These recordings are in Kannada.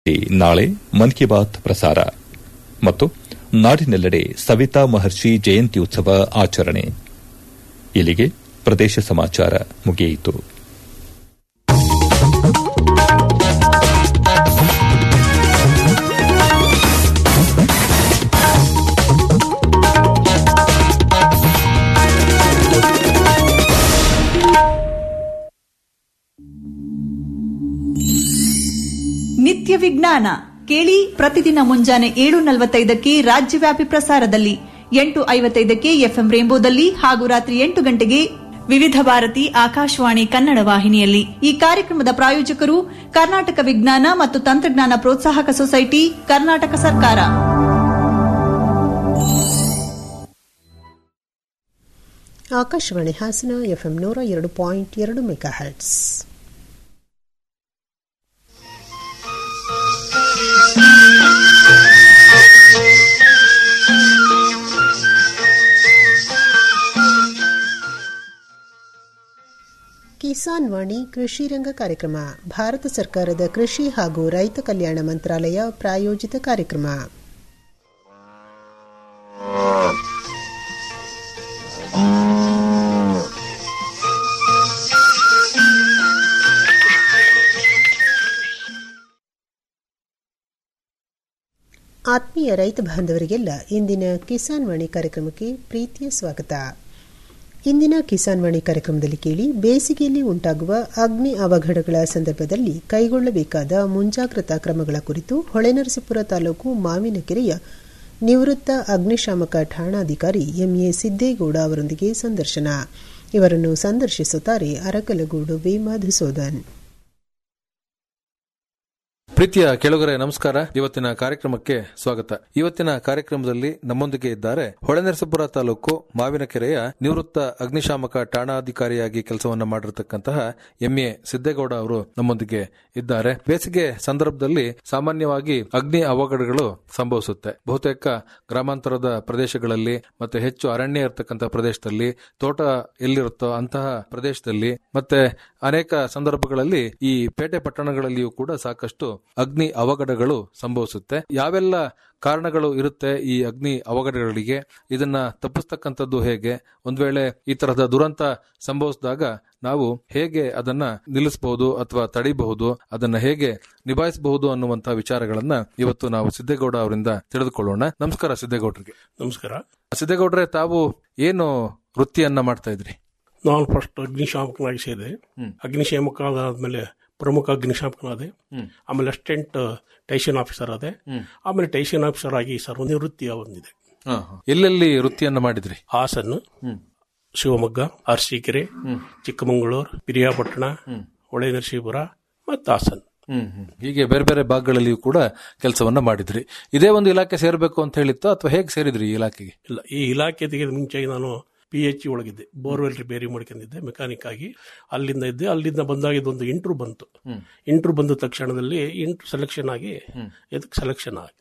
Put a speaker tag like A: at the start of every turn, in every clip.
A: ನಾಳೆ ಮನ್ ಕಿ ಬಾತ್ ಪ್ರಸಾರ ಮತ್ತು ನಾಡಿನೆಲ್ಲೆಡೆ ಸವಿತಾ ಮಹರ್ಷಿ ಜಯಂತ್ಯುತ್ಸವ ಆಚರಣೆ ಇಲ್ಲಿಗೆ ಪ್ರದೇಶ ಸಮಾಚಾರ ಮುಗಿಯಿತು
B: ನಿತ್ಯ ವಿಜ್ಞಾನ ಕೇಳಿ ಪ್ರತಿದಿನ ಮುಂಜಾನೆ ಏಳು ನಲವತ್ತೈದಕ್ಕೆ ರಾಜ್ಯವ್ಯಾಪಿ ಪ್ರಸಾರದಲ್ಲಿ ಎಂಟು ಐವತ್ತೈದಕ್ಕೆ ಎಫ್ಎಂ ರೇಂಬೋದಲ್ಲಿ ಹಾಗೂ ರಾತ್ರಿ ಎಂಟು ಗಂಟೆಗೆ ವಿವಿಧ ಭಾರತಿ ಆಕಾಶವಾಣಿ ಕನ್ನಡ ವಾಹಿನಿಯಲ್ಲಿ ಈ ಕಾರ್ಯಕ್ರಮದ ಪ್ರಾಯೋಜಕರು ಕರ್ನಾಟಕ ವಿಜ್ಞಾನ ಮತ್ತು ತಂತ್ರಜ್ಞಾನ ಪ್ರೋತ್ಸಾಹಕ ಸೊಸೈಟಿ ಕರ್ನಾಟಕ ಸರ್ಕಾರ
C: ಆಕಾಶವಾಣಿ ಹಾಸನ ಎಫ್ಎಂ ನೂರ ಎರಡು ಪಾಯಿಂಟ್ ಎರಡು ಮೆಗಾ ಹರ್ಟ್ಸ್ ಕಿಸಾನ್ ವಾಣಿ ಕೃಷಿ ರಂಗ ಕಾರ್ಯಕ್ರಮ ಭಾರತ ಸರ್ಕಾರದ ಕೃಷಿ ಹಾಗೂ ರೈತ ಕಲ್ಯಾಣ ಮಂತ್ರಾಲಯ ಪ್ರಾಯೋಜಿತ ಕಾರ್ಯಕ್ರಮ ಆತ್ಮೀಯ ರೈತ ಬಾಂಧವರಿಗೆಲ್ಲ ಇಂದಿನ ಕಿಸಾನ್ ವಾಣಿ ಕಾರ್ಯಕ್ರಮಕ್ಕೆ ಪ್ರೀತಿಯ ಸ್ವಾಗತ ಇಂದಿನ ಕಿಸಾನ್ ವಾಣಿ ಕಾರ್ಯಕ್ರಮದಲ್ಲಿ ಕೇಳಿ ಬೇಸಿಗೆಯಲ್ಲಿ ಉಂಟಾಗುವ ಅಗ್ನಿ ಅವಘಡಗಳ ಸಂದರ್ಭದಲ್ಲಿ ಕೈಗೊಳ್ಳಬೇಕಾದ ಮುಂಜಾಗ್ರತಾ ಕ್ರಮಗಳ ಕುರಿತು ಹೊಳೆನರಸೀಪುರ ತಾಲೂಕು ಮಾವಿನಕೆರೆಯ ನಿವೃತ್ತ ಅಗ್ನಿಶಾಮಕ ಠಾಣಾಧಿಕಾರಿ ಎಂಎ ಸಿದ್ದೇಗೌಡ ಅವರೊಂದಿಗೆ ಸಂದರ್ಶನ ಇವರನ್ನು ಸಂದರ್ಶಿಸುತ್ತಾರೆ ಅರಕಲಗೂಡು ವಿ ಮಧುಸೂದನ್
D: ಪ್ರೀತಿಯ ಕೆಳಗರೆ ನಮಸ್ಕಾರ ಇವತ್ತಿನ ಕಾರ್ಯಕ್ರಮಕ್ಕೆ ಸ್ವಾಗತ ಇವತ್ತಿನ ಕಾರ್ಯಕ್ರಮದಲ್ಲಿ ನಮ್ಮೊಂದಿಗೆ ಇದ್ದಾರೆ ಹೊಳೆನರಸೀಪುರ ತಾಲೂಕು ಮಾವಿನಕೆರೆಯ ನಿವೃತ್ತ ಅಗ್ನಿಶಾಮಕ ಠಾಣಾಧಿಕಾರಿಯಾಗಿ ಕೆಲಸವನ್ನ ಮಾಡಿರತಕ್ಕಂತಹ ಎಂಎ ಸಿದ್ದೇಗೌಡ ಅವರು ನಮ್ಮೊಂದಿಗೆ ಇದ್ದಾರೆ ಬೇಸಿಗೆ ಸಂದರ್ಭದಲ್ಲಿ ಸಾಮಾನ್ಯವಾಗಿ ಅಗ್ನಿ ಅವಘಡಗಳು ಸಂಭವಿಸುತ್ತೆ ಬಹುತೇಕ ಗ್ರಾಮಾಂತರದ ಪ್ರದೇಶಗಳಲ್ಲಿ ಮತ್ತೆ ಹೆಚ್ಚು ಅರಣ್ಯ ಇರತಕ್ಕಂತಹ ಪ್ರದೇಶದಲ್ಲಿ ತೋಟ ಎಲ್ಲಿರುತ್ತೋ ಅಂತಹ ಪ್ರದೇಶದಲ್ಲಿ ಮತ್ತೆ ಅನೇಕ ಸಂದರ್ಭಗಳಲ್ಲಿ ಈ ಪೇಟೆ ಪಟ್ಟಣಗಳಲ್ಲಿಯೂ ಕೂಡ ಸಾಕಷ್ಟು ಅಗ್ನಿ ಅವಘಡಗಳು ಸಂಭವಿಸುತ್ತೆ ಯಾವೆಲ್ಲ ಕಾರಣಗಳು ಇರುತ್ತೆ ಈ ಅಗ್ನಿ ಅವಘಡಗಳಿಗೆ ಇದನ್ನ ತಪ್ಪಿಸ್ತಕ್ಕಂಥದ್ದು ಹೇಗೆ ಒಂದ್ ವೇಳೆ ಈ ತರಹದ ದುರಂತ ಸಂಭವಿಸಿದಾಗ ನಾವು ಹೇಗೆ ಅದನ್ನ ನಿಲ್ಲಿಸಬಹುದು ಅಥವಾ ತಡಿಬಹುದು ಅದನ್ನ ಹೇಗೆ ನಿಭಾಯಿಸಬಹುದು ಅನ್ನುವಂತಹ ವಿಚಾರಗಳನ್ನ ಇವತ್ತು ನಾವು ಸಿದ್ದೇಗೌಡ ಅವರಿಂದ ತಿಳಿದುಕೊಳ್ಳೋಣ ನಮಸ್ಕಾರ ಸಿದ್ದೇಗೌಡರಿಗೆ
E: ನಮಸ್ಕಾರ
D: ಸಿದ್ದೇಗೌಡ್ರೆ ತಾವು ಏನು ವೃತ್ತಿಯನ್ನ ಮಾಡ್ತಾ ಇದ್ರಿ
E: ನಾನು ಫಸ್ಟ್ ಅಗ್ನಿಶಾಮಕನಾಗಿ ಸೇರಿದೆ ಅಗ್ನಿಶಾಮಕ ಆದ್ಮೇಲೆ ಪ್ರಮುಖ ಅಗ್ನಿಶಾಮಕನಾದೆ ಆಮೇಲೆ ಅಸಿಸ್ಟೆಂಟ್ ಟೈಷನ್ ಆಫೀಸರ್ ಆದೆ ಆಮೇಲೆ ಟೈಷನ್ ಆಫೀಸರ್ ಆಗಿ ಸರ್ವನಿವೃತ್ತಿ ಹೊಂದಿದೆ
D: ಎಲ್ಲೆಲ್ಲಿ ವೃತ್ತಿಯನ್ನ ಮಾಡಿದ್ರಿ
E: ಹಾಸನ್ ಶಿವಮೊಗ್ಗ ಅರಸೀಕೆರೆ ಚಿಕ್ಕಮಗಳೂರು ಪಿರಿಯಾಪಟ್ಟಣ ಹೊಳೆನರಸೀಪುರ ಮತ್ತು ಹಾಸನ್
D: ಹ್ಮ್ ಹ್ಮ್. ಹೀಗೆ ಬೇರೆ ಬೇರೆ ಭಾಗಗಳಲ್ಲಿಯೂ ಕೂಡ ಕೆಲಸವನ್ನ ಮಾಡಿದ್ರಿ ಇದೇ ಒಂದು ಇಲಾಖೆ ಸೇರ್ಬೇಕು ಅಂತ ಹೇಳಿತ್ತು ಅಥವಾ ಹೇಗೆ ಸೇರಿದ್ರಿ ಈ ಇಲಾಖೆಗೆ
E: ಇಲ್ಲ ಈ ಇಲಾಖೆ ತೆಗೆದ ಮುಂಚೆ ನಾನು ಪಿ ಎಚ್ ಒಳಗಿದ್ದೆ ಬೋರ್ವೆಲ್ ರಿಪೇರಿ ಮಾಡ್ಕೊಂಡಿದ್ದೆ ಮೆಕ್ಯಾನಿಕ್ ಆಗಿ ಅಲ್ಲಿಂದ ಇದ್ದೆ ಅಲ್ಲಿಂದ ಬಂದಾಗ ಇದೊಂದು ಇಂಟ್ರು ಬಂತು ಇಂಟ್ರು ಬಂದ ತಕ್ಷಣದಲ್ಲಿ ಇಂಟ್ರು ಸೆಲೆಕ್ಷನ್ ಆಗಿ ಇದಕ್ಕೆ ಸೆಲೆಕ್ಷನ್ ಆಗಿ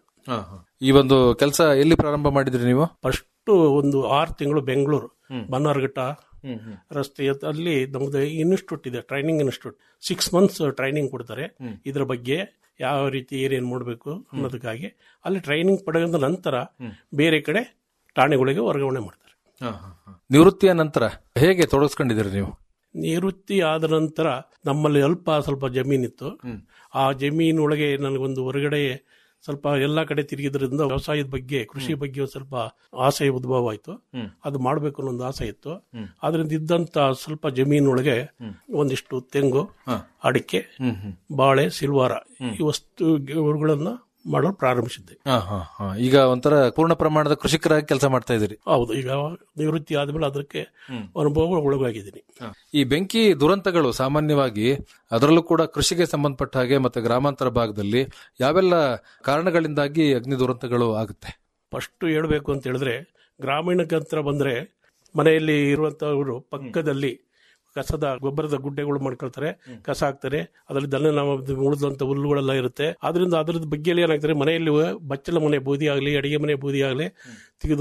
D: ಈ ಒಂದು ಕೆಲಸ ಎಲ್ಲಿ ಪ್ರಾರಂಭ ಮಾಡಿದ್ರಿ ನೀವು
E: ಫಸ್ಟ್ ಒಂದು ಆರು ತಿಂಗಳು ಬೆಂಗಳೂರು ಬನ್ನಾರ್ಘಟ್ಟ ರಸ್ತೆ ಅಲ್ಲಿ ನಮ್ದು ಇನ್ಸ್ಟಿಟ್ಯೂಟ್ ಇದೆ training institute six months training ಕೊಡ್ತಾರೆ ಇದ್ರ ಬಗ್ಗೆ ಯಾವ ರೀತಿ ಏನೇನು ಮಾಡಬೇಕು ಅನ್ನೋದಕ್ಕಾಗಿ ಅಲ್ಲಿ ಟ್ರೈನಿಂಗ್ ಪಡೆದ ನಂತರ ಬೇರೆ ಕಡೆ ಠಾಣೆಗಳಿಗೆ ವರ್ಗಾವಣೆ ಮಾಡ್ತಾರೆ
D: ನಿವೃತ್ತಿಯ ನಂತರ ಹೇಗೆ ತೊಡಗಿಸ್ಕೊಂಡಿದ್ದೀರಿ ನೀವು
E: ನಿವೃತ್ತಿ ಆದ ನಂತರ ನಮ್ಮಲ್ಲಿ ಅಲ್ಪ ಸ್ವಲ್ಪ ಜಮೀನಿತ್ತು ಆ ಜಮೀನೊಳಗೆ ನನಗೊಂದು ಹೊರಗಡೆ ಸ್ವಲ್ಪ ಎಲ್ಲಾ ಕಡೆ ತಿರುಗಿದ್ರಿಂದ ವ್ಯವಸಾಯದ ಬಗ್ಗೆ ಕೃಷಿ ಬಗ್ಗೆ ಒಂದ್ ಸ್ವಲ್ಪ ಆಸೆ ಉದ್ಭವ ಆಯ್ತು ಅದು ಮಾಡ್ಬೇಕು ಅನ್ನೋ ಒಂದು ಆಸೆ ಇತ್ತು ಅದರಿಂದ ಇದ್ದಂತ ಸ್ವಲ್ಪ ಜಮೀನೊಳಗೆ ಒಂದಿಷ್ಟು ತೆಂಗು ಅಡಿಕೆ ಬಾಳೆ ಸಿಲ್ವಾರ ಈ ವಸ್ತುಗಳನ್ನ ಮಾಡಲು ಪ್ರಾರಂಭಿಸಿದ್ದೆ
D: ಹಾ, ಹಾ, ಹಾ. ಈಗ ಒಂಥರ ಪೂರ್ಣ ಪ್ರಮಾಣದ ಕೃಷಿಕರಾಗಿ ಕೆಲಸ ಮಾಡ್ತಾ ಇದ್ದೀರಿ
E: ಹೌದು ಈಗ ನಿವೃತ್ತಿ ಆದ್ಮೇಲೆ ಅದಕ್ಕೆ ಅನುಭವ ಒಳಗಾಗಿದ್ದೀನಿ
D: ಈ ಬೆಂಕಿ ದುರಂತಗಳು ಸಾಮಾನ್ಯವಾಗಿ ಅದರಲ್ಲೂ ಕೂಡ ಕೃಷಿಗೆ ಸಂಬಂಧಪಟ್ಟ ಹಾಗೆ ಮತ್ತೆ ಗ್ರಾಮಾಂತರ ಭಾಗದಲ್ಲಿ ಯಾವೆಲ್ಲ ಕಾರಣಗಳಿಂದಾಗಿ ಅಗ್ನಿ ದುರಂತಗಳು ಆಗುತ್ತೆ
E: ಫಸ್ಟ್ ಹೇಳ್ಬೇಕು ಅಂತ ಹೇಳಿದ್ರೆ ಗ್ರಾಮೀಣಕ್ಕೆ ಹತ್ರ ಬಂದ್ರೆ ಮನೆಯಲ್ಲಿ ಇರುವಂತವರು ಪಕ್ಕದಲ್ಲಿ ಕಸದ ಗೊಬ್ಬರದ ಗುಡ್ಡೆಗಳು ಮಾಡ್ಕೊಳ್ತಾರೆ ಕಸ ಹಾಕ್ತಾರೆ ಅದರಲ್ಲಿ ದನ ನಾವು ಉಳಿದಂತ ಹುಲ್ಲುಗಳೆಲ್ಲ ಇರುತ್ತೆ ಆದ್ರಿಂದ ಅದ್ರದ್ದು ಬಗ್ಗೆ ಏನಾಗ್ತಾರೆ ಮನೆಯಲ್ಲಿ ಬಚ್ಚಲ ಮನೆ ಬೂದಿ ಆಗಲಿ ಅಡಿಗೆ ಮನೆ ಬೂದಿ ಆಗಲಿ ತೆಗೆದು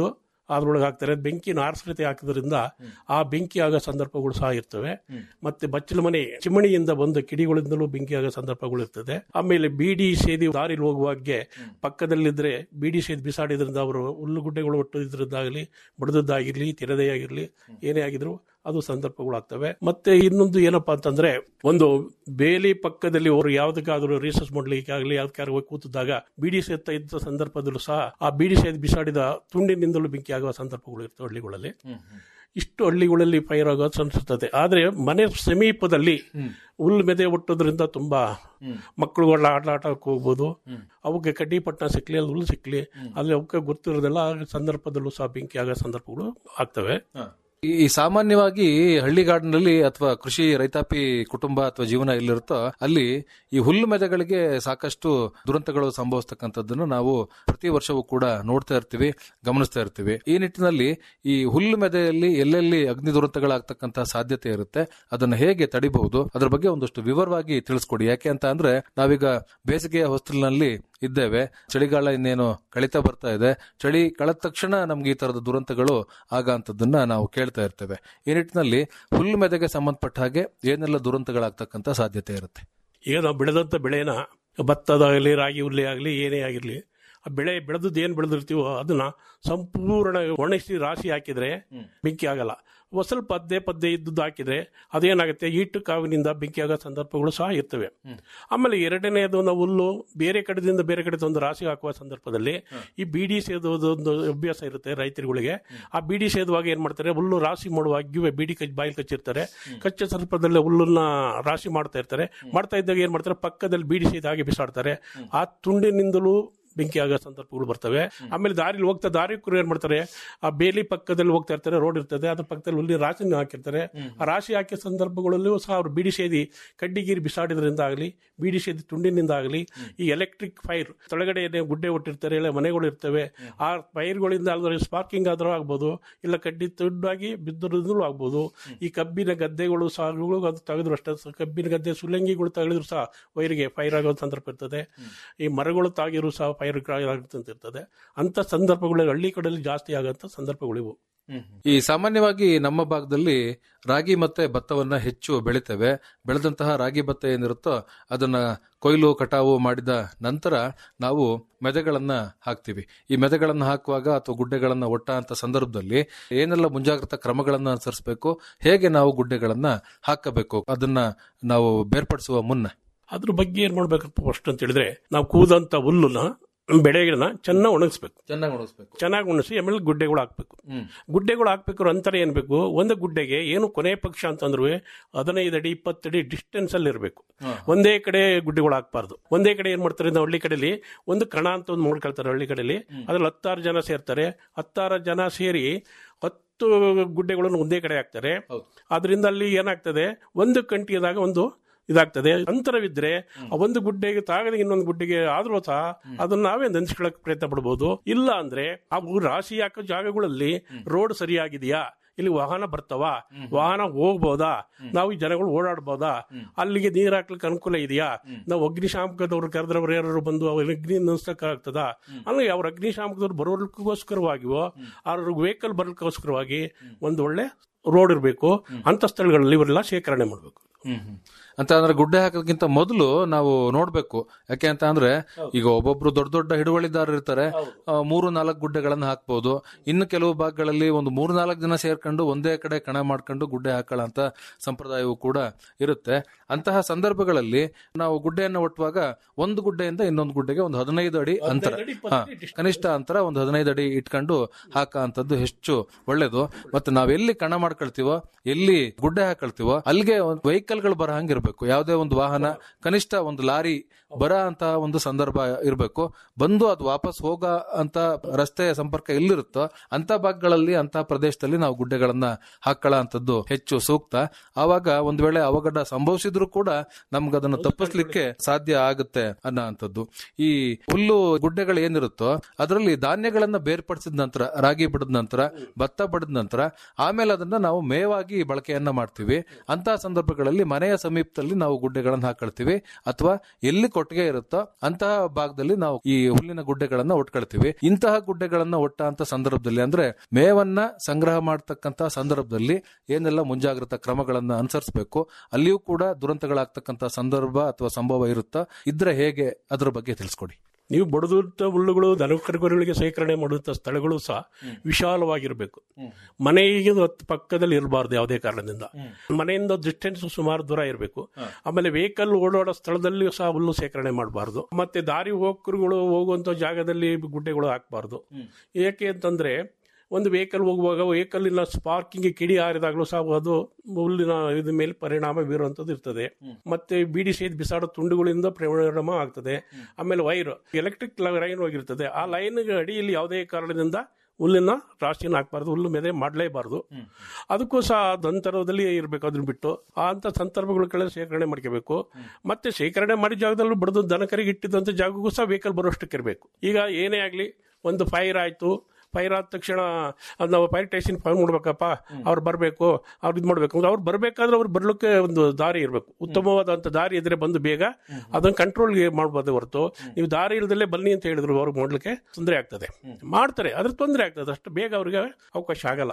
E: ಅದ್ರೊಳಗೆ ಹಾಕ್ತಾರೆ ಬೆಂಕಿನ ಆರಿಸಲಿತೆ ಹಾಕೋದ್ರಿಂದ ಆ ಬೆಂಕಿ ಆಗೋ ಸಂದರ್ಭಗಳು ಸಹ ಇರ್ತವೆ ಮತ್ತೆ ಬಚ್ಚಲ ಮನೆ ಚಿಮಣಿಯಿಂದ ಬಂದ ಕಿಡಿಗಳಿಂದಲೂ ಬೆಂಕಿ ಆಗೋ ಸಂದರ್ಭಗಳು ಇರ್ತದೆ ಆಮೇಲೆ ಬೀಡಿ ಸೇದಿ ದಾರಿಲಿ ಹೋಗುವಾಗೆ ಪಕ್ಕದಲ್ಲಿದ್ರೆ ಬೀಡಿ ಸೇದಿ ಬಿಸಾಡಿದ್ರಿಂದ ಅವರು ಹುಲ್ಲುಗುಡ್ಡೆಗಳು ಒಟ್ಟಿದ್ರದ್ದಾಗಲಿ ಬಡದದ್ದಾಗಿರ್ಲಿ ತಿರದೇ ಆಗಿರ್ಲಿ ಏನೇ ಆಗಿದ್ರು ಅದು ಸಂದರ್ಭಗಳಾಗ್ತವೆ ಮತ್ತೆ ಇನ್ನೊಂದು ಏನಪ್ಪಾ ಅಂತಂದ್ರೆ ಒಂದು ಬೇಲಿ ಪಕ್ಕದಲ್ಲಿ ಅವರು ಯಾವ್ದಕ್ಕಾದ್ರೂ ರಿಸರ್ಚ್ ಮಾಡ್ಲಿಕ್ಕೆ ಆಗಲಿ ಯಾವ್ದಕ್ಕಾದ್ರೂ ಹೋಗಿ ಕೂತಿದ್ದಾಗ ಬೀಡಿ ಸೇದ್ತಾ ಇದ್ದ ಸಂದರ್ಭದಲ್ಲೂ ಸಹ ಆ ಬೀಡಿ ಸೇದ್ ಬಿಸಾಡಿದ ತುಂಡಿನಿಂದಲೂ ಬೆಂಕಿ ಆಗುವ ಸಂದರ್ಭಗಳು ಇರ್ತವೆ ಹಳ್ಳಿಗಳಲ್ಲಿ ಇಷ್ಟು ಹಳ್ಳಿಗಳಲ್ಲಿ ಫೈರ್ ಆಗೋದು ಅನ್ಸುತ್ತದೆ ಆದ್ರೆ ಮನೆ ಸಮೀಪದಲ್ಲಿ ಹುಲ್ಲು ಮೆದೆ ಒಟ್ಟೋದ್ರಿಂದ ತುಂಬಾ ಮಕ್ಕಳುಗಳ ಆಟ ಆಟಕ್ಕೆ ಹೋಗ್ಬೋದು ಅವಕ್ಕೆ ಕಡ್ಡಿ ಪಟ್ಟಣ ಸಿಕ್ಲಿ ಅಲ್ಲಿ ಹುಲ್ಲು ಸಿಕ್ಲಿ ಅಲ್ಲಿ ಅವಕ್ಕೆ ಗೊತ್ತಿರೋದೆಲ್ಲ ಆ ಸಂದರ್ಭದಲ್ಲೂ ಸಹ ಬೆಂಕಿ ಆಗೋ ಸಂದರ್ಭಗಳು ಆಗ್ತವೆ
D: ಈ ಈ ಸಾಮಾನ್ಯವಾಗಿ ಹಳ್ಳಿಗಾಡಿನಲ್ಲಿ ಅಥವಾ ಕೃಷಿ ರೈತಾಪಿ ಕುಟುಂಬ ಅಥವಾ ಜೀವನ ಎಲ್ಲಿರುತ್ತೋ ಅಲ್ಲಿ ಈ ಹುಲ್ಲು ಮೆದೆಗಳಿಗೆ ಸಾಕಷ್ಟು ದುರಂತಗಳು ಸಂಭವಿಸ್ತಕ್ಕಂಥದ್ದನ್ನು ನಾವು ಪ್ರತಿ ವರ್ಷವೂ ಕೂಡ ನೋಡ್ತಾ ಇರ್ತೀವಿ ಗಮನಿಸ್ತಾ ಇರ್ತೀವಿ ಈ ನಿಟ್ಟಿನಲ್ಲಿ ಈ ಹುಲ್ಲು ಮೆದೆಯಲ್ಲಿ ಎಲ್ಲೆಲ್ಲಿ ಅಗ್ನಿ ದುರಂತಗಳಾಗ್ತಕ್ಕಂಥ ಸಾಧ್ಯತೆ ಇರುತ್ತೆ ಅದನ್ನು ಹೇಗೆ ತಡಿಬಹುದು ಅದ್ರ ಬಗ್ಗೆ ಒಂದಷ್ಟು ವಿವರವಾಗಿ ತಿಳಿಸ್ಕೊಡಿ ಯಾಕೆ ಅಂತ ಅಂದ್ರೆ ನಾವೀಗ ಬೇಸಿಗೆಯ ಹೊಸ್ತಿಲಿನಲ್ಲಿ ಇದ್ದೇವೆ ಚಳಿಗಾಲ ಇನ್ನೇನು ಕಳಿತಾ ಬರ್ತಾ ಇದೆ ಚಳಿ ಕಳೆದ ತಕ್ಷಣ ನಮ್ಗೆ ಈ ತರದ ದುರಂತಗಳು ಆಗಂತದನ್ನ ನಾವು ಕೇಳ್ತಾ ಇರ್ತೇವೆ ಈ ನಿಟ್ಟಿನಲ್ಲಿ ಹುಲ್ಲು ಮೆದೆಗೆ ಸಂಬಂಧಪಟ್ಟ ಹಾಗೆ ಏನೆಲ್ಲ ದುರಂತಗಳಾಗ್ತಕ್ಕಂಥ ಸಾಧ್ಯತೆ ಇರುತ್ತೆ
E: ಈಗ ನಾವು ಬೆಳೆದಂತ ಬೆಳೆನ ಭತ್ತದಾಗಲಿ ರಾಗಿ ಹುಲ್ಲೆ ಆಗಲಿ ಏನೇ ಆಗಿರಲಿ ಆ ಬೆಳೆ ಬೆಳೆದದ್ದು ಏನು ಬೆಳೆದಿರ್ತೀವೋ ಅದನ್ನ ಸಂಪೂರ್ಣ ಒಣಗಿಸಿ ರಾಶಿ ಹಾಕಿದ್ರೆ ಬೆಂಕಿ ಆಗಲ್ಲ ಒಂದ್ ಸ್ವಲ್ಪ ಪದ್ದೆ ಪದ್ದೆ ಇದ್ದದ್ದು ಹಾಕಿದ್ರೆ ಅದೇನಾಗುತ್ತೆ ಈಟು ಕಾವಿನಿಂದ ಬೆಂಕಿ ಆಗೋ ಸಂದರ್ಭಗಳು ಸಹ ಇರ್ತವೆ ಆಮೇಲೆ ಎರಡನೇದು ನಾವು ಹುಲ್ಲು ಬೇರೆ ಕಡೆದಿಂದ ಬೇರೆ ಕಡೆ ಒಂದು ರಾಶಿ ಹಾಕುವ ಸಂದರ್ಭದಲ್ಲಿ ಈ ಬೀಡಿ ಸೇದೋದು ಒಂದು ಅಭ್ಯಾಸ ಇರುತ್ತೆ ರೈತರುಗಳಿಗೆ ಆ ಬೀಡಿ ಸೇದುವಾಗ ಏನ್ ಮಾಡ್ತಾರೆ ಹುಲ್ಲು ರಾಶಿ ಮಾಡುವಾಗ ಬೀಡಿ ಕಚ್ ಬಾಯಿಲ್ ಕಚ್ಚಿರ್ತಾರೆ ಕಚ್ಚ ಸಂದರ್ಭದಲ್ಲಿ ಹುಲ್ಲನ್ನ ರಾಶಿ ಮಾಡ್ತಾ ಇರ್ತಾರೆ ಮಾಡ್ತಾ ಇದ್ದಾಗ ಏನ್ ಮಾಡ್ತಾರೆ ಪಕ್ಕದಲ್ಲಿ ಬೀಡಿ ಸೇದು ಹಾಗೆ ಬಿಸಾಡ್ತಾರೆ ಆ ತುಂಡಿನಿಂದಲೂ ಬೆಂಕಿ ಆಗೋ ಸಂದರ್ಭಗಳು ಬರ್ತವೆ ಆಮೇಲೆ ದಾರಿಲಿ ಹೋಗ್ತಾ ದಾರಿ ಕುರು ಏನ್ ಮಾಡ್ತಾರೆ ಆ ಬೇಲಿ ಪಕ್ಕದಲ್ಲಿ ಹೋಗ್ತಾ ಇರ್ತಾರೆ ರೋಡ್ ಇರ್ತದೆ ಅದ್ರ ಪಕ್ಕದಲ್ಲಿ ಹುಲ್ಲಿ ರಾಶಿನ ಹಾಕಿರ್ತಾರೆ ಆ ರಾಶಿ ಹಾಕಿದ ಸಂದರ್ಭಗಳಲ್ಲೂ ಸಹ ಅವ್ರು ಬೀಡಿ ಸೇದಿ ಕಡ್ಡಿಗೀರಿ ಬಿಸಾಡಿದ್ರಿಂದ ಆಗಲಿ ಬೀಡಿ ಸೇದಿ ತುಂಡಿನಿಂದ ಆಗಲಿ ಈ ಎಲೆಕ್ಟ್ರಿಕ್ ಫೈರ್ ಕೆಳಗಡೆ ಏನೇ ಗುಡ್ಡೆ ಒಟ್ಟಿರ್ತಾರೆ ಇಲ್ಲ ಮನೆಗಳು ಇರ್ತವೆ ಆ ಫೈರ್ಗಳಿಂದ ಅಲ್ಲದ್ರೆ ಸ್ಪಾರ್ಕಿಂಗ್ ಆದ್ರೂ ಆಗ್ಬೋದು ಇಲ್ಲ ಕಡ್ಡಿ ತುಂಡಾಗಿ ಬಿದ್ದಿರೋದ್ರೂ ಆಗ್ಬೋದು ಈ ಕಬ್ಬಿನ ಗದ್ದೆಗಳು ಸಾಗುಗಳು ಅದು ತೆಗೆದ್ರು ಅಷ್ಟೇ ಸ- ಕಬ್ಬಿನ ಗದ್ದೆ ಸುಲಂಗಿಗಳು ತೆಗೆದ್ರು ಸಹ ವೈರಿಗೆ ಫೈರ್ ಆಗೋ ಸಂದರ್ಭ ಇರ್ತದೆ ಈ ಮರಗಳು ತಾಗಿರು ಸಹ ಫೈರ್ ಇರ್ತದೆ ಅಂತ ಸಂದರ್ಭಗಳು ಹಳ್ಳಿ ಕಡೆಯಲ್ಲಿ ಜಾಸ್ತಿ ಆಗಂತ ಸಂದರ್ಭಗಳು ಇವು
D: ಈ ಸಾಮಾನ್ಯವಾಗಿ ನಮ್ಮ ಭಾಗದಲ್ಲಿ ರಾಗಿ ಮತ್ತೆ ಭತ್ತವನ್ನ ಹೆಚ್ಚು ಬೆಳಿತೇವೆ ಬೆಳೆದಂತಹ ರಾಗಿ ಭತ್ತ ಏನಿರುತ್ತೋ ಅದನ್ನ ಕೊಯ್ಲು ಕಟಾವು ಮಾಡಿದ ನಂತರ ನಾವು ಮೆದೆಗಳನ್ನ ಹಾಕ್ತಿವಿ ಈ ಮೆದೆಗಳನ್ನ ಹಾಕುವಾಗ ಅಥವಾ ಗುಡ್ಡೆಗಳನ್ನ ಒಟ್ಟ ಅಂತ ಸಂದರ್ಭದಲ್ಲಿ ಏನೆಲ್ಲ ಮುಂಜಾಗ್ರತಾ ಕ್ರಮಗಳನ್ನ ಅನುಸರಿಸಬೇಕು ಹೇಗೆ ನಾವು ಗುಡ್ಡೆಗಳನ್ನ ಹಾಕಬೇಕು ಅದನ್ನ ನಾವು ಬೇರ್ಪಡಿಸುವ ಮುನ್ನ
E: ಅದ್ರ ಬಗ್ಗೆ ಏನ್ ಮಾಡ್ಬೇಕಪ್ಪ ಫಸ್ಟ್ ಅಂತ ಹೇಳಿದ್ರೆ ನಾವು ಕೂದಂತ ಹುಲ್ಲುನ ಬೆಳೆಗಳನ್ನ ಚೆನ್ನಾಗಿ ಒಣಗಿಸ್ಬೇಕು
D: ಚೆನ್ನಾಗಿ ಉಳಿಸ್ಬೇಕು
E: ಚೆನ್ನಾಗಿ ಉಣಿಸಿ ಆಮೇಲೆ ಗುಡ್ಡೆಗಳು ಹಾಕ್ಬೇಕು ಗುಡ್ಡೆಗಳು ಹಾಕ್ಬೇಕು ಅಂತರ ಏನ್ ಬೇಕು ಒಂದು ಗುಡ್ಡೆಗೆ ಏನು ಕೊನೆ ಪಕ್ಷ ಅಂತಂದ್ರು ಹದಿನೈದು ಅಡಿ ಇಪ್ಪತ್ತಡಿ ಡಿಸ್ಟೆನ್ಸ್ ಅಲ್ಲಿ ಇರಬೇಕು ಒಂದೇ ಕಡೆ ಗುಡ್ಡೆಗಳು ಹಾಕ್ಬಾರ್ದು ಒಂದೇ ಕಡೆ ಏನ್ ಮಾಡ್ತಾರೆ ನಾವು ಹಳ್ಳಿ ಕಡೆಯಲ್ಲಿ ಒಂದು ಕಣ ಅಂತ ಒಂದು ನೋಡ್ಕೊಳ್ತಾರೆ ಹಳ್ಳಿ ಕಡೆಯಲ್ಲಿ ಅದ್ರಲ್ಲಿ ಹತ್ತಾರು ಜನ ಸೇರ್ತಾರೆ ಹತ್ತಾರು ಜನ ಸೇರಿ ಹತ್ತು ಗುಡ್ಡೆಗಳನ್ನು ಒಂದೇ ಕಡೆ ಹಾಕ್ತಾರೆ ಅದರಿಂದ ಅಲ್ಲಿ ಏನಾಗ್ತದೆ ಒಂದು ಕಂಟಿಯದಾಗ ಒಂದು ಇದಾಗ್ತದೆ ಅಂತರವಿದ್ರೆ ಆ ಒಂದು ಗುಡ್ಡೆಗೆ ತಾಗದ ಇನ್ನೊಂದು ಗುಡ್ಡೆಗೆ ಆದ್ರೂ ಸಹ ಅದನ್ನ ನಾವೇ ನೆನ್ಸ್ಕೊಳಕ್ ಪ್ರಯತ್ನ ಪಡ್ಬೋದು ಇಲ್ಲ ಅಂದ್ರೆ ಆ ಊರ್ ರಾಶಿ ಹಾಕೋ ಜಾಗಗಳಲ್ಲಿ ರೋಡ್ ಸರಿಯಾಗಿದೆಯಾ ಇಲ್ಲಿ ವಾಹನ ಬರ್ತಾವ ವಾಹನ ಹೋಗ್ಬೋದಾ ನಾವು ಈ ಜನಗಳು ಓಡಾಡ್ಬೋದಾ ಅಲ್ಲಿಗೆ ನೀರ್ ಹಾಕ್ಲಿಕ್ಕೆ ಅನುಕೂಲ ಇದೆಯಾ ನಾವು ಅಗ್ನಿಶಾಮಕದವ್ರು ಕರೆದ್ರವ್ರು ಯಾರು ಬಂದು ಅವ್ರ ಅಗ್ನಿ ನಿಲ್ಲಿಸಕ್ ಆಗ್ತದ ಅಲ್ಲಿ ಅವ್ರ ಅಗ್ನಿಶಾಮಕದವ್ರು ಬರೋದಕ್ಕೋಸ್ಕರವಾಗಿಯೋ ಅವ್ರ ವೆಹಿಕಲ್ ಬರೋದಕ್ಕೋಸ್ಕರವಾಗಿ ಒಂದು ಒಳ್ಳೆ ರೋಡ್ ಇರಬೇಕು ಅಂತ ಸ್ಥಳಗಳಲ್ಲಿ ಇವರೆಲ್ಲ ಶೇಖರಣೆ ಮಾಡಬೇಕು
D: ಅಂತ ಅಂದ್ರೆ ಗುಡ್ಡೆ ಹಾಕೋದಕ್ಕಿಂತ ಮೊದಲು ನಾವು ನೋಡ್ಬೇಕು ಯಾಕೆ ಅಂತ ಅಂದ್ರೆ ಈಗ ಒಬ್ಬೊಬ್ರು ದೊಡ್ಡ ದೊಡ್ಡ ಹಿಡುವಳಿದಾರರು ಇರ್ತಾರೆ ಆ, ಮೂರು ನಾಲ್ಕು ಗುಡ್ಡೆಗಳನ್ನ ಹಾಕ್ಬೋದು ಇನ್ನು ಕೆಲವು ಭಾಗಗಳಲ್ಲಿ ಒಂದು ಮೂರು ನಾಲ್ಕು ಜನ ಸೇರ್ಕೊಂಡು ಒಂದೇ ಕಡೆ ಕಣ ಮಾಡ್ಕೊಂಡು ಗುಡ್ಡೆ ಹಾಕೊಳ್ಳೋ ಅಂತ ಸಂಪ್ರದಾಯವು ಕೂಡ ಇರುತ್ತೆ ಅಂತಹ ಸಂದರ್ಭಗಳಲ್ಲಿ ನಾವು ಗುಡ್ಡೆಯನ್ನು ಒಟ್ಟುವಾಗ ಒಂದು ಗುಡ್ಡೆಯಿಂದ ಇನ್ನೊಂದು ಗುಡ್ಡೆಗೆ ಒಂದು ಹದಿನೈದು ಅಡಿ ಅಂತರ ಹಾ, ಕನಿಷ್ಠ ಅಂತರ ಒಂದು ಹದಿನೈದು ಅಡಿ ಇಟ್ಕೊಂಡು ಹಾಕ ಅಂತದ್ದು ಹೆಚ್ಚು ಒಳ್ಳೇದು ಮತ್ತೆ ನಾವೆಲ್ಲಿ ಕಣ ಮಾಡ್ಕೊಳ್ತೀವೋ ಎಲ್ಲಿ ಗುಡ್ಡೆ ಹಾಕೊಳ್ತೀವೋ ಅಲ್ಲಿಗೆ ವೆಹಿಕಲ್ ಗಳು ಬರ ಹಂಗಿರ್ಬೇಕು ಯಾವುದೇ ಒಂದು ವಾಹನ ಕನಿಷ್ಠ ಒಂದು ಲಾರಿ ಬರ ಅಂತ ಒಂದು ಸಂದರ್ಭ ಇರಬೇಕು ಬಂದು ಅದು ವಾಪಸ್ ಹೋಗ ಅಂತ ರಸ್ತೆ ಸಂಪರ್ಕ ಎಲ್ಲಿರುತ್ತೋ ಅಂತ ಭಾಗಗಳಲ್ಲಿ ಅಂತ ಪ್ರದೇಶದಲ್ಲಿ ನಾವು ಗುಡ್ಡೆಗಳನ್ನ ಹಾಕೊಳ್ಳೋ ಅಂತದ್ದು ಹೆಚ್ಚು ಸೂಕ್ತ ಆವಾಗ ಒಂದ್ ವೇಳೆ ಅವಘಡ ಸಂಭವಿಸಿದ್ರು ಕೂಡ ನಮ್ಗೆ ಅದನ್ನು ತಪ್ಪಿಸ್ಲಿಕ್ಕೆ ಸಾಧ್ಯ ಆಗುತ್ತೆ ಅನ್ನೋ ಅಂತದ್ದು ಈ ಹುಲ್ಲು ಗುಡ್ಡೆಗಳು ಏನಿರುತ್ತೋ ಅದರಲ್ಲಿ ಧಾನ್ಯಗಳನ್ನ ಬೇರ್ಪಡಿಸಿದ ನಂತರ ರಾಗಿ ಬಿಡದ ನಂತರ ಭತ್ತ ಬಡದ ನಂತರ ಆಮೇಲೆ ಅದನ್ನ ನಾವು ಮೇವಾಗಿ ಬಳಕೆಯನ್ನ ಮಾಡ್ತೀವಿ ಅಂತ ಸಂದರ್ಭಗಳಲ್ಲಿ ಸಂದರ್ಭದಲ್ಲಿ ಮನೆಯ ಸಮೀಪದಲ್ಲಿ ನಾವು ಗುಡ್ಡೆಗಳನ್ನು ಹಾಕೊಳ್ತೀವಿ ಅಥವಾ ಎಲ್ಲಿ ಕೊಟ್ಟಿಗೆ ಇರುತ್ತೋ ಅಂತಹ ಭಾಗದಲ್ಲಿ ನಾವು ಈ ಹುಲ್ಲಿನ ಗುಡ್ಡೆಗಳನ್ನ ಒಟ್ಕೊಳ್ತೀವಿ ಇಂತಹ ಗುಡ್ಡೆಗಳನ್ನ ಒಟ್ಟಂತ ಸಂದರ್ಭದಲ್ಲಿ ಅಂದ್ರೆ ಮೇವನ್ನ ಸಂಗ್ರಹ ಮಾಡತಕ್ಕಂತ ಸಂದರ್ಭದಲ್ಲಿ ಏನೆಲ್ಲ ಮುಂಜಾಗ್ರತಾ ಕ್ರಮಗಳನ್ನ ಅನುಸರಿಸಬೇಕು ಅಲ್ಲಿಯೂ ಕೂಡ ದುರಂತಗಳಾಗ್ತಕ್ಕಂತ ಸಂದರ್ಭ ಅಥವಾ ಸಂಭವ ಇರುತ್ತಾ ಇದ್ರೆ ಹೇಗೆ ಅದ್ರ ಬಗ್ಗೆ ತಿಳಿಸ್ಕೊಡಿ
E: ನೀವು ಬಡದಂತ ಹುಲ್ಲುಗಳು ದನಕರುಗಳಿಗೆ ಸೇಕರಣೆ ಮಾಡುವಂತ ಸ್ಥಳಗಳು ಸಹ ವಿಶಾಲವಾಗಿರಬೇಕು ಮನೆಗೆ ಹತ್ತು ಪಕ್ಕದಲ್ಲಿ ಇರಬಾರ್ದು ಯಾವುದೇ ಕಾರಣದಿಂದ ಮನೆಯಿಂದ ಡಿಸ್ಟೆನ್ಸ್ ಸುಮಾರು ದೂರ ಇರಬೇಕು ಆಮೇಲೆ ವೆಹಿಕಲ್ ಓಡಾಡೋ ಸ್ಥಳದಲ್ಲಿ ಸಹ ಹುಲ್ಲು ಸೇಕರಣೆ ಮಾಡಬಾರ್ದು ಮತ್ತೆ ದಾರಿ ಹೋಕರುಗಳು ಹೋಗುವಂತ ಜಾಗದಲ್ಲಿ ಗುಡ್ಡೆಗಳು ಹಾಕಬಾರ್ದು ಏಕೆ ಅಂತಂದ್ರೆ ಒಂದು ವೆಹಿಕಲ್ ಹೋಗುವಾಗ ವೆಹಿಕಲ್ಲಿನ ಸ್ಪಾರ್ಕಿಂಗ್ ಕಿಡಿ ಹಾರಿದಾಗಲೂ ಸಹ ಅದು ಹುಲ್ಲಿನ ಇದ್ರ ಮೇಲೆ ಪರಿಣಾಮ ಬೀರುವಂತದ್ದು ಇರ್ತದೆ ಮತ್ತೆ ಬಿಡಿ ಸೇದ್ ಬಿಸಾಡೋ ತುಂಡುಗಳಿಂದ ಪರಿಣಾಮ ಆಗ್ತದೆ ಆಮೇಲೆ ವೈರ್ ಎಲೆಕ್ಟ್ರಿಕ್ ಲೈನ್ ಹೋಗಿರ್ತದೆ ಆ ಲೈನ್ ಅಡಿಯಲ್ಲಿ ಯಾವುದೇ ಕಾರಣದಿಂದ ಹುಲ್ಲಿನ ರಾಶಿನ ಹಾಕಬಾರ್ದು ಹುಲ್ಲು ಮೇಲೆ ಮಾಡಲೇಬಾರ್ದು ಅದಕ್ಕೂ ಸಹ ನಂತರದಲ್ಲಿ ಇರಬೇಕು ಅದನ್ನ ಬಿಟ್ಟು ಆ ಅಂತ ಸಂದರ್ಭಗಳ ಕಡೆ ಶೇಖರಣೆ ಮಾಡ್ಕೋಬೇಕು ಮತ್ತೆ ಶೇಖರಣೆ ಮಾಡಿದ ಜಾಗದಲ್ಲೂ ಬಡದು ದನಕರಿಗೆ ಇಟ್ಟಿದ್ದಂಥ ಜಾಗಕ್ಕೂ ಸಹ ವೆಹಿಕಲ್ ಬರೋಷ್ಟಕ್ಕೆ ಇರಬೇಕು ಈಗ ಏನೇ ಆಗಲಿ ಒಂದು ಫೈರ್ ಆಯಿತು ಫೈರ್ ಆದ ತಕ್ಷಣ ಅದ್ ನಾವು ಫೈರ್ ಸ್ಟೇಷನ್ ಫೋನ್ ಮಾಡ್ಬೇಕಪ್ಪ ಅವ್ರು ಬರಬೇಕು ಅವ್ರು ಇದು ಮಾಡ್ಬೇಕು ಅಂದ್ರೆ ಅವ್ರು ಬರಬೇಕಾದ್ರೆ ಅವ್ರು ಬರ್ಲಿಕ್ಕೆ ಒಂದು ದಾರಿ ಇರಬೇಕು ಉತ್ತಮವಾದಂಥ ದಾರಿ ಇದ್ರೆ ಬಂದು ಬೇಗ ಅದನ್ನ ಕಂಟ್ರೋಲ್ಗೆ ಮಾಡ್ಬೋದು ಹೊರತು ನೀವು ದಾರಿ ಇಲ್ದಲ್ಲೇ ಬನ್ನಿ ಅಂತ ಹೇಳಿದ್ರು ಅವ್ರಿಗೆ ಮಾಡ್ಲಿಕ್ಕೆ ತೊಂದರೆ ಆಗ್ತದೆ ಮಾಡ್ತಾರೆ ಅದ್ರ ತೊಂದರೆ ಆಗ್ತದೆ ಅಷ್ಟು ಬೇಗ ಅವ್ರಿಗೆ ಅವಕಾಶ ಆಗಲ್ಲ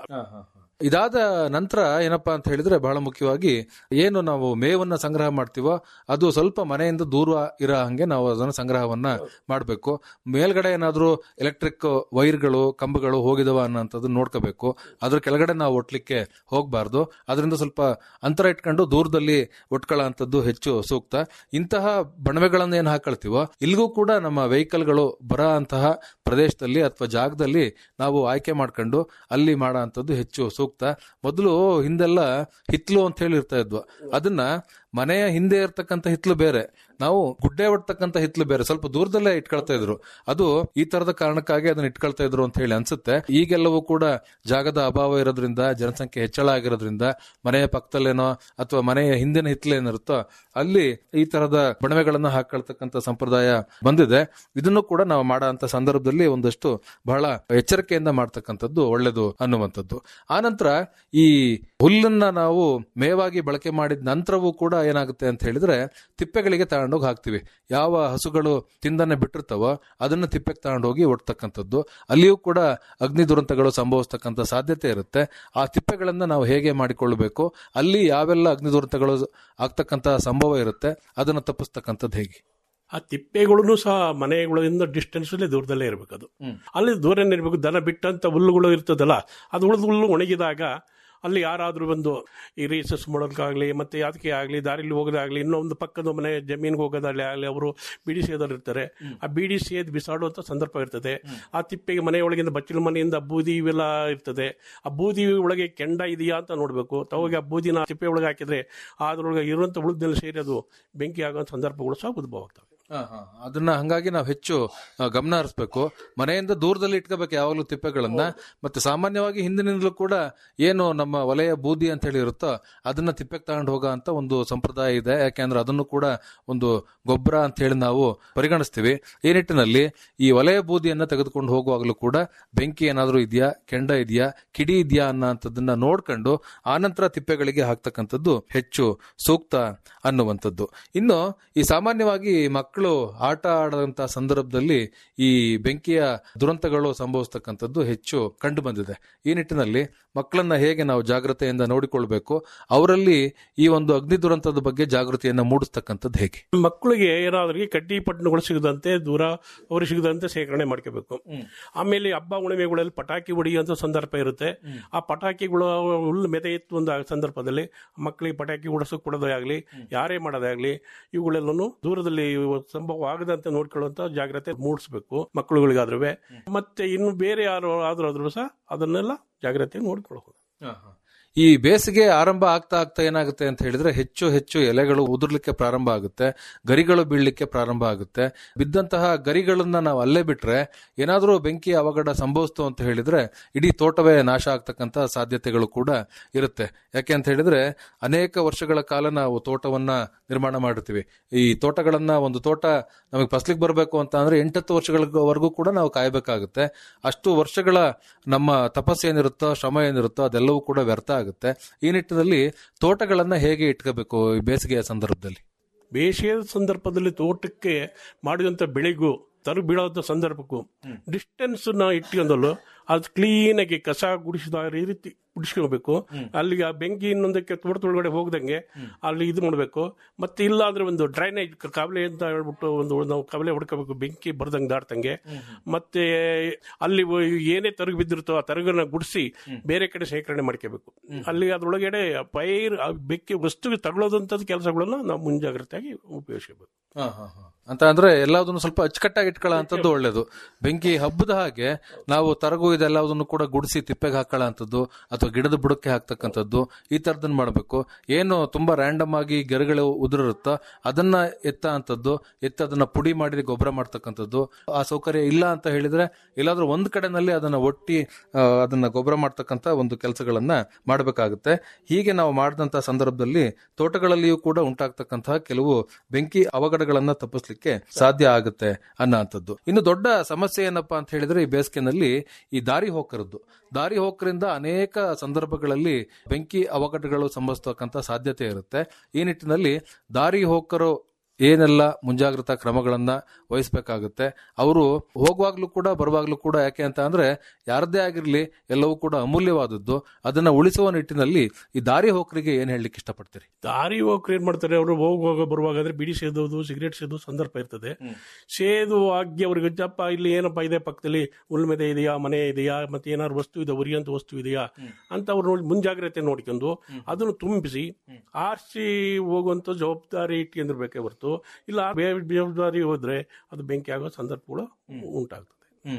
D: ಇದಾದ ನಂತರ ಏನಪ್ಪಾ ಅಂತ ಹೇಳಿದ್ರೆ ಬಹಳ ಮುಖ್ಯವಾಗಿ ಏನು ನಾವು ಮೇವನ್ನ ಸಂಗ್ರಹ ಮಾಡ್ತೀವೋ ಅದು ಸ್ವಲ್ಪ ಮನೆಯಿಂದ ದೂರ ಇರೋ ಹಂಗೆ ನಾವು ಅದನ್ನ ಸಂಗ್ರಹವನ್ನ ಮಾಡಬೇಕು ಮೇಲ್ಗಡೆ ಏನಾದ್ರೂ ಎಲೆಕ್ಟ್ರಿಕ್ ವೈರ್ಗಳು ಕಂಬಗಳು ಹೋಗಿದವ ಅನ್ನೋಂಥದ್ದು ನೋಡ್ಕೋಬೇಕು ಅದ್ರ ಕೆಳಗಡೆ ನಾವು ಒಟ್ಲಿಕ್ಕೆ ಹೋಗಬಾರ್ದು ಅದರಿಂದ ಸ್ವಲ್ಪ ಅಂತರ ಇಟ್ಕೊಂಡು ದೂರದಲ್ಲಿ ಒಟ್ಕೊಳ್ಳೋ ಹೆಚ್ಚು ಸೂಕ್ತ ಇಂತಹ ಬಣವೆಗಳನ್ನ ಏನ್ ಹಾಕೊಳ್ತೀವೋ ಇಲ್ಲಿಗೂ ಕೂಡ ನಮ್ಮ ವೆಹಿಕಲ್ಗಳು ಬರೋ ಅಂತಹ ಪ್ರದೇಶದಲ್ಲಿ ಅಥವಾ ಜಾಗದಲ್ಲಿ ನಾವು ಆಯ್ಕೆ ಮಾಡ್ಕೊಂಡು ಅಲ್ಲಿ ಮಾಡೋ ಅಂಥದ್ದು ಹೆಚ್ಚು ಸೂಕ್ತ ಮೊದಲು ಹಿಂದೆಲ್ಲ ಹಿತ್ಲು ಅಂತ ಹೇಳಿ ಇರ್ತಾ ಇದ್ವು ಅದನ್ನ ಮನೆಯ ಹಿಂದೆ ಇರ್ತಕ್ಕಂಥ ಹಿತ್ಲು ಬೇರೆ ನಾವು ಗುಡ್ಡೆ ಹೊಡ್ತಕ್ಕಂಥ ಹಿತ್ಲು ಬೇರೆ ಸ್ವಲ್ಪ ದೂರದಲ್ಲೇ ಇಟ್ಕೊಳ್ತಾ ಇದ್ರು ಅದು ಈ ತರದ ಕಾರಣಕ್ಕಾಗಿ ಅದನ್ನ ಇಟ್ಕೊಳ್ತಾ ಇದ್ರು ಅಂತ ಹೇಳಿ ಅನ್ಸುತ್ತೆ ಈಗೆಲ್ಲವೂ ಕೂಡ ಜಾಗದ ಅಭಾವ ಇರೋದ್ರಿಂದ ಜನಸಂಖ್ಯೆ ಹೆಚ್ಚಳ ಆಗಿರೋದ್ರಿಂದ ಮನೆಯ ಪಕ್ಕದಲ್ಲೇನೋ ಅಥವಾ ಮನೆಯ ಹಿಂದಿನ ಹಿತ್ಲೇನಿರುತ್ತೋ ಅಲ್ಲಿ ಈ ತರದ ಬಣವೆಗಳನ್ನ ಹಾಕೊಳ್ತಕ್ಕಂಥ ಸಂಪ್ರದಾಯ ಬಂದಿದೆ ಇದನ್ನು ಕೂಡ ನಾವು ಮಾಡೋ ಅಂತ ಸಂದರ್ಭದಲ್ಲಿ ಒಂದಷ್ಟು ಬಹಳ ಎಚ್ಚರಿಕೆಯಿಂದ ಮಾಡ್ತಕ್ಕಂಥದ್ದು ಒಳ್ಳೇದು ಅನ್ನುವಂಥದ್ದು ಆನಂತರ ಈ ಹುಲ್ಲನ್ನ ನಾವು ಮೇವಾಗಿ ಬಳಕೆ ಮಾಡಿದ ನಂತರವೂ ಕೂಡ ಏನಾಗುತ್ತೆ ಅಂತ ಹೇಳಿದ್ರೆ ತಿಪ್ಪೆಗಳಿಗೆ ತಗೊಂಡೋಗಿ ಹಾಕ್ತಿವಿ ಯಾವ ಹಸುಗಳು ತಿಂದನ್ನೇ ಬಿಟ್ಟಿರ್ತಾವೋ ಅದನ್ನ ತಿಪ್ಪೆಗೆ ತಗೊಂಡೋಗಿ ಒಡ್ತಕ್ಕಂಥದ್ದು ಅಲ್ಲಿಯೂ ಕೂಡ ಅಗ್ನಿ ದುರಂತಗಳು ಸಂಭವಿಸ್ತಕ್ಕಂಥ ಸಾಧ್ಯತೆ ಇರುತ್ತೆ ಆ ತಿಪ್ಪೆಗಳನ್ನ ನಾವು ಹೇಗೆ ಮಾಡಿಕೊಳ್ಳಬೇಕು ಅಲ್ಲಿ ಯಾವೆಲ್ಲ ಅಗ್ನಿ ದುರಂತಗಳು ಆಗ್ತಕ್ಕಂಥ ಸಂಭವ ಇರುತ್ತೆ ಅದನ್ನ ತಪ್ಪಿಸ್ತಕ್ಕಂಥದ್ದು ಹೇಗೆ
E: ಆ ತಿಪ್ಪೆಗಳನ್ನು ಸಹ ಮನೆಗಳಿಂದ ಡಿಸ್ಟೆನ್ಸ್ ದೂರದಲ್ಲೇ ಇರಬೇಕು ಅದು ಅಲ್ಲಿ ದೂರನೇ ಇರಬೇಕು ದನ ಬಿಟ್ಟಂತ ಹುಲ್ಲುಗಳು ಇರ್ತದಲ್ಲ ಅದು ಉಳಿದ ಹುಲ್ಲು ಒಣಗಿದಾಗ ಅಲ್ಲಿ ಯಾರಾದ್ರೂ ಬಂದು ಈ ರೀಸಸ್ ಮಾಡೋದಕ್ಕಾಗಲಿ ಮತ್ತೆ ಅದಕ್ಕೆ ಆಗಲಿ ದಾರಿಲಿ ಹೋಗೋದಾಗ್ಲಿ ಇನ್ನೊಂದು ಪಕ್ಕದ ಮನೆ ಜಮೀನಿಗೆ ಹೋಗೋದಾಗ್ಲಿ ಆಗಲಿ ಅವರು ಬಿಡಿ ಸೇದವ್ರು ಇರ್ತಾರೆ ಆ ಬಿಡಿ ಸೇದ್ ಬಿಸಾಡುವಂತ ಸಂದರ್ಭ ಇರ್ತದೆ ಆ ತಿಪ್ಪೆಗೆ ಮನೆಯೊಳಗಿಂದ ಬಚ್ಚಲ ಮನೆಯಿಂದ ಬೂದಿ ಇವೆಲ್ಲ ಇರ್ತದೆ ಆ ಬೂದಿ ಒಳಗೆ ಕೆಂಡ ಇದೆಯಾ ಅಂತ ನೋಡಬೇಕು ತವಾಗ ಆ ಬೂದಿನ ತಿಪ್ಪೆ ಒಳಗೆ ಹಾಕಿದ್ರೆ ಅದ್ರೊಳಗೆ ಇರುವಂತ ಉಳಿದ್ನಲ್ಲಿ ಸೇರಿ ಅದು ಬೆಂಕಿ ಆಗುವಂತ ಸಂದರ್ಭಗಳು ಸಹ ಉದ್ಭವ ಆಗ್ತವೆ
D: ಅದನ್ನ ಹಂಗಾಗಿ ನಾವು ಹೆಚ್ಚು ಆ, ಗಮನ ಹರಿಸ್ಬೇಕು ಮನೆಯಿಂದ ದೂರದಲ್ಲಿ ಇಟ್ಕೋಬೇಕು ಯಾವಾಗಲೂ ತಿಪ್ಪೆಗಳನ್ನ ಮತ್ತೆ ಸಾಮಾನ್ಯವಾಗಿ ಹಿಂದಿನಿಂದಲೂ ಕೂಡ ಏನು ನಮ್ಮ ವಲಯ ಬೂದಿ ಅಂತ ಹೇಳಿ ಇರುತ್ತೋ ಅದನ್ನ ತಿಪ್ಪೆಗೆ ತಗೊಂಡು ಹೋಗೋ ಅಂತ ಒಂದು ಸಂಪ್ರದಾಯ ಇದೆ ಯಾಕೆಂದ್ರೆ ಅದನ್ನು ಕೂಡ ಒಂದು ಗೊಬ್ಬರ ಅಂತ ಹೇಳಿ ನಾವು ಪರಿಗಣಿಸ್ತೀವಿ ಈ ನಿಟ್ಟಿನಲ್ಲಿ ಈ ವಲಯ ಬೂದಿಯನ್ನ ತೆಗೆದುಕೊಂಡು ಹೋಗುವಾಗಲೂ ಕೂಡ ಬೆಂಕಿ ಏನಾದರೂ ಇದೆಯಾ ಕೆಂಡ ಇದೆಯಾ ಕಿಡಿ ಇದೆಯಾ ಅನ್ನೋಂಥದ್ದನ್ನ ನೋಡ್ಕೊಂಡು ಆನಂತರ ತಿಪ್ಪೆಗಳಿಗೆ ಹಾಕ್ತಕ್ಕಂಥದ್ದು ಹೆಚ್ಚು ಸೂಕ್ತ ಅನ್ನುವಂಥದ್ದು ಇನ್ನು ಈ ಸಾಮಾನ್ಯವಾಗಿ ಮಕ್ಕಳು ಆಟ ಆಡದಂತ ಸಂದರ್ಭದಲ್ಲಿ ಈ ಬೆಂಕಿಯ ದುರಂತಗಳು ಸಂಭವಿಸ್ತಕ್ಕಂಥದ್ದು ಹೆಚ್ಚು ಕಂಡು ಬಂದಿದೆ ಈ ನಿಟ್ಟಿನಲ್ಲಿ ಮಕ್ಕಳನ್ನ ಹೇಗೆ ನಾವು ಜಾಗ್ರತೆಯಿಂದ ನೋಡಿಕೊಳ್ಬೇಕು ಅವರಲ್ಲಿ ಈ ಒಂದು ಅಗ್ನಿ ದುರಂತದ ಬಗ್ಗೆ ಜಾಗೃತಿಯನ್ನ ಮೂಡಿಸ್ತಕ್ಕಂಥದ್ದು ಹೇಗೆ
E: ಮಕ್ಕಳಿಗೆ ಏನಾದ್ರೂ ಕಡ್ಡಿ ಪಟ್ಟಣಗಳು ಸಿಗದಂತೆ ದೂರ ಅವರು ಸಿಗದಂತೆ ಸೇಕರಣೆ ಮಾಡ್ಕೋಬೇಕು ಆಮೇಲೆ ಹಬ್ಬ ಉಣಿಮೆಗಳಲ್ಲಿ ಪಟಾಕಿ ಹೊಡೆಯುವಂತ ಸಂದರ್ಭ ಇರುತ್ತೆ ಆ ಪಟಾಕಿಗಳು ಹುಲ್ಲು ಮೆದೆ ಇತ್ತು ಒಂದು ಸಂದರ್ಭದಲ್ಲಿ ಮಕ್ಕಳಿಗೆ ಪಟಾಕಿ ಹೊಡೆಸೋಕೆ ಕೊಡೋದೇ ಆಗಲಿ ಯಾರೇ ಮಾಡೋದೇ ಆಗಲಿ ಇವುಗಳೆಲ್ಲನೂ ದೂರದಲ್ಲಿ ಸಂಭವ ಆಗದಂತೆ ನೋಡ್ಕೊಳ್ಳುವಂತ ಜಾಗ್ರತೆ ಮೂಡಿಸ್ಬೇಕು ಮಕ್ಕಳುಗಳಿಗಾದ್ರೂ ಮತ್ತೆ ಇನ್ನು ಬೇರೆ ಯಾರು ಆದ್ರೂ ಆದ್ರೂ ಸಹ ಅದನ್ನೆಲ್ಲ ಜಾಗ್ರತೆ ನೋಡ್ಕೊಳ್ಳಬಹುದು
D: ಈ ಬೇಸಿಗೆ ಆರಂಭ ಆಗ್ತಾ ಆಗ್ತಾ ಏನಾಗುತ್ತೆ ಅಂತ ಹೇಳಿದ್ರೆ ಹೆಚ್ಚು ಹೆಚ್ಚು ಎಲೆಗಳು ಉದುರ್ಲಿಕ್ಕೆ ಪ್ರಾರಂಭ ಆಗುತ್ತೆ ಗರಿಗಳು ಬೀಳ್ಲಿಕ್ಕೆ ಪ್ರಾರಂಭ ಆಗುತ್ತೆ ಬಿದ್ದಂತಹ ಗರಿಗಳನ್ನ ನಾವು ಅಲ್ಲೇ ಬಿಟ್ರೆ ಏನಾದರೂ ಬೆಂಕಿ ಅವಘಡ ಸಂಭವಿಸ್ತು ಅಂತ ಹೇಳಿದ್ರೆ ಇಡೀ ತೋಟವೇ ನಾಶ ಆಗ್ತಕ್ಕಂತ ಸಾಧ್ಯತೆಗಳು ಕೂಡ ಇರುತ್ತೆ ಯಾಕೆ ಅಂತ ಹೇಳಿದ್ರೆ ಅನೇಕ ವರ್ಷಗಳ ಕಾಲ ನಾವು ತೋಟವನ್ನ ನಿರ್ಮಾಣ ಮಾಡಿರ್ತೀವಿ ಈ ತೋಟಗಳನ್ನ ಒಂದು ತೋಟ ನಮಗೆ ಫಸ್ಲಿಗೆ ಬರಬೇಕು ಅಂತ ಅಂದ್ರೆ ಎಂಟತ್ತು ವರ್ಷಗಳವರೆಗೂ ಕೂಡ ನಾವು ಕಾಯಬೇಕಾಗುತ್ತೆ ಅಷ್ಟು ವರ್ಷಗಳ ನಮ್ಮ ತಪಸ್ಸು ಏನಿರುತ್ತೋ ಶ್ರಮ ಏನಿರುತ್ತೋ ಅದೆಲ್ಲವೂ ಕೂಡ ವ್ಯರ್ಥ ಆಗುತ್ತೆ ಆಗುತ್ತೆ ಈ ನಿಟ್ಟಿನಲ್ಲಿ ತೋಟಗಳನ್ನ ಹೇಗೆ ಇಟ್ಕೋಬೇಕು ಈ ಬೇಸಿಗೆಯ ಸಂದರ್ಭದಲ್ಲಿ
E: ಬೇಸಿಗೆ ಸಂದರ್ಭದಲ್ಲಿ ತೋಟಕ್ಕೆ ಮಾಡಿದಂಥ ಬೆಳೆಗೂ ತರ ಬೀಳೋದ ಸಂದರ್ಭಕ್ಕೂ ಡಿಸ್ಟೆನ್ಸ್ ನ ಇಟ್ಕೊಂಡಲ್ಲೂ ಅದು ಕ್ಲೀನಾಗಿ ಕಸ ಗುಡಿಸಿದ ಈ ರೀತಿ ಗುಡಿಸ್ಕೋಬೇಕು ಅಲ್ಲಿಗೆ ಆ ಬೆಂಕಿ ಇನ್ನೊಂದಕ್ಕೆ ತೋಟದೊಳಗಡೆ ಹೋಗ್ದಂಗೆ ಅಲ್ಲಿ ಇದು ಮಾಡಬೇಕು ಮತ್ತೆ ಇಲ್ಲ ಅಂದ್ರೆ ಒಂದು ಡ್ರೈನೇಜ್ ಕವಲೆ ಅಂತ ಹೇಳ್ಬಿಟ್ಟು ಒಂದು ನಾವು ಕವಲೆ ಹೊಡ್ಕೋಬೇಕು ಬೆಂಕಿ ಬರ್ದಂಗೆ ದಾಟ್ದಂಗೆ ಮತ್ತೆ ಅಲ್ಲಿ ಏನೇ ತರಗು ಬಿದ್ದಿರುತ್ತೋ ಆ ತರಗನ್ನ ಗುಡಿಸಿ ಬೇರೆ ಕಡೆ ಶೇಖರಣೆ ಮಾಡ್ಕೋಬೇಕು ಅಲ್ಲಿ ಅದ್ರೊಳಗಡೆ ಪೈರ್ ಆ ಬೆಂಕಿ ವಸ್ತು ತಗೊಳ್ಳೋದಂಥದ್ದು ಕೆಲಸಗಳನ್ನ ನಾವು ಮುಂಜಾಗ್ರತೆಯಾಗಿ ಉಪಯೋಗಿಸಬೇಕು
D: ಅಂತ ಅಂದ್ರೆ ಎಲ್ಲದನ್ನು ಸ್ವಲ್ಪ ಅಚ್ಚುಕಟ್ಟಾಗಿ ಇಟ್ಕೊಳ್ಳೋ ಅಂತದ್ದು ಒಳ್ಳೇದು ಬೆಂಕಿ ಹಬ್ಬದ ಹಾಗೆ ನಾವು ತರಗು ಇದೆಲ್ಲದನ್ನು ಕೂಡ ಗುಡಿಸಿ ತಿಪ್ಪೆಗೆ ಹಾಕೊಳ್ಳೋ ಅಂತದ್ದು ಅಥವಾ ಗಿಡದ ಬುಡಕ್ಕೆ ಹಾಕ್ತಕ್ಕಂಥದ್ದು ಈ ತರದನ್ನ ಮಾಡಬೇಕು ಏನು ತುಂಬಾ ರ್ಯಾಂಡಮ್ ಆಗಿ ಗೆರೆಗಳು ಉದುರಿರುತ್ತೋ ಅದನ್ನ ಎತ್ತ ಅಂತದ್ದು ಎತ್ತ ಅದನ್ನ ಪುಡಿ ಮಾಡಿ ಗೊಬ್ಬರ ಮಾಡ್ತಕ್ಕಂಥದ್ದು ಆ ಸೌಕರ್ಯ ಇಲ್ಲ ಅಂತ ಹೇಳಿದ್ರೆ ಎಲ್ಲಾದ್ರೂ ಒಂದ್ ಕಡೆನಲ್ಲಿ ಅದನ್ನ ಒಟ್ಟಿ ಆ, ಅದನ್ನ ಗೊಬ್ಬರ ಮಾಡ್ತಕ್ಕಂಥ ಒಂದು ಕೆಲಸಗಳನ್ನ ಮಾಡಬೇಕಾಗುತ್ತೆ ಹೀಗೆ ನಾವು ಮಾಡಿದಂತಹ ಸಂದರ್ಭದಲ್ಲಿ ತೋಟಗಳಲ್ಲಿಯೂ ಕೂಡ ಉಂಟಾಗ್ತಕ್ಕಂತಹ ಕೆಲವು ಬೆಂಕಿ ಅವಘಡಗಳನ್ನ ತಪ್ಪಿಸ್ಲಿಕ್ಕೆ ಸಾಧ್ಯ ಆಗುತ್ತೆ ಅನ್ನೋಂಥದ್ದು ಇನ್ನು ದೊಡ್ಡ ಸಮಸ್ಯೆ ಏನಪ್ಪಾ ಅಂತ ಹೇಳಿದ್ರೆ ಈ ಬೇಸಿಗೆನಲ್ಲಿ ಈ ದಾರಿ ಹೋಕರದ್ದು ದಾರಿ ಹೋಕರಿಂದ ಅನೇಕ ಸಂದರ್ಭಗಳಲ್ಲಿ ಬೆಂಕಿ ಅವಘಡಗಳು ಸಂಭವಿಸ್ತಕ್ಕಂಥ ಸಾಧ್ಯತೆ ಇರುತ್ತೆ ಈ ನಿಟ್ಟಿನಲ್ಲಿ ದಾರಿ ಹೋಕರು ಏನೆಲ್ಲ ಮುಂಜಾಗ್ರತಾ ಕ್ರಮಗಳನ್ನ ವಹಿಸಬೇಕಾಗುತ್ತೆ ಅವರು ಹೋಗುವಾಗ್ಲೂ ಕೂಡ ಬರುವಾಗ್ಲೂ ಕೂಡ ಯಾಕೆ ಅಂತ ಅಂದ್ರೆ ಯಾರದ್ದೇ ಆಗಿರ್ಲಿ ಎಲ್ಲವೂ ಕೂಡ ಅಮೂಲ್ಯವಾದದ್ದು ಅದನ್ನ ಉಳಿಸುವ ನಿಟ್ಟಿನಲ್ಲಿ ಈ ದಾರಿ ಹೋಕರಿಗೆ ಏನ್ ಹೇಳಲಿಕ್ಕೆ ಇಷ್ಟಪಡ್ತೀರಿ
E: ದಾರಿ ಹೋಗ್ರು ಏನ್ ಮಾಡ್ತಾರೆ ಅವರು ಹೋಗುವಾಗ ಬರುವಾಗ ಅಂದ್ರೆ ಬಿಡಿ ಸೇದೋದು ಸಿಗರೇಟ್ ಸೇದೋ ಸಂದರ್ಭ ಇರ್ತದೆ ಸೇದು ಆಗಿ ಅವ್ರಿಗೆ ಜಪ್ಪ ಇಲ್ಲಿ ಏನಪ್ಪ ಇದೆ ಪಕ್ಕದಲ್ಲಿ ಉಳ್ಮೆದೆ ಇದೆಯಾ ಮನೆ ಇದೆಯಾ ಮತ್ತೆ ಏನಾದ್ರು ವಸ್ತು ಇದೆ ಉರಿಯಂತ ವಸ್ತು ಇದೆಯಾ ಅಂತ ಅವ್ರು ನೋಡಿ ಮುಂಜಾಗ್ರತೆ ನೋಡ್ಕೊಂಡು ಅದನ್ನು ತುಂಬಿಸಿ ಆರಿಸಿ ಹೋಗುವಂತ ಜವಾಬ್ದಾರಿ ಇಟ್ಕೊಂಡಿರ್ಬೇಕೇ ಹೊರತು ಇಲ್ಲ ಬೇರೆ ಜವಾಬ್ದಾರಿ ಹೋದ್ರೆ ಅದು ಬೆಂಕಿ ಆಗೋ ಸಂದರ್ಭಗಳು ಉಂಟಾಗ್ತದೆ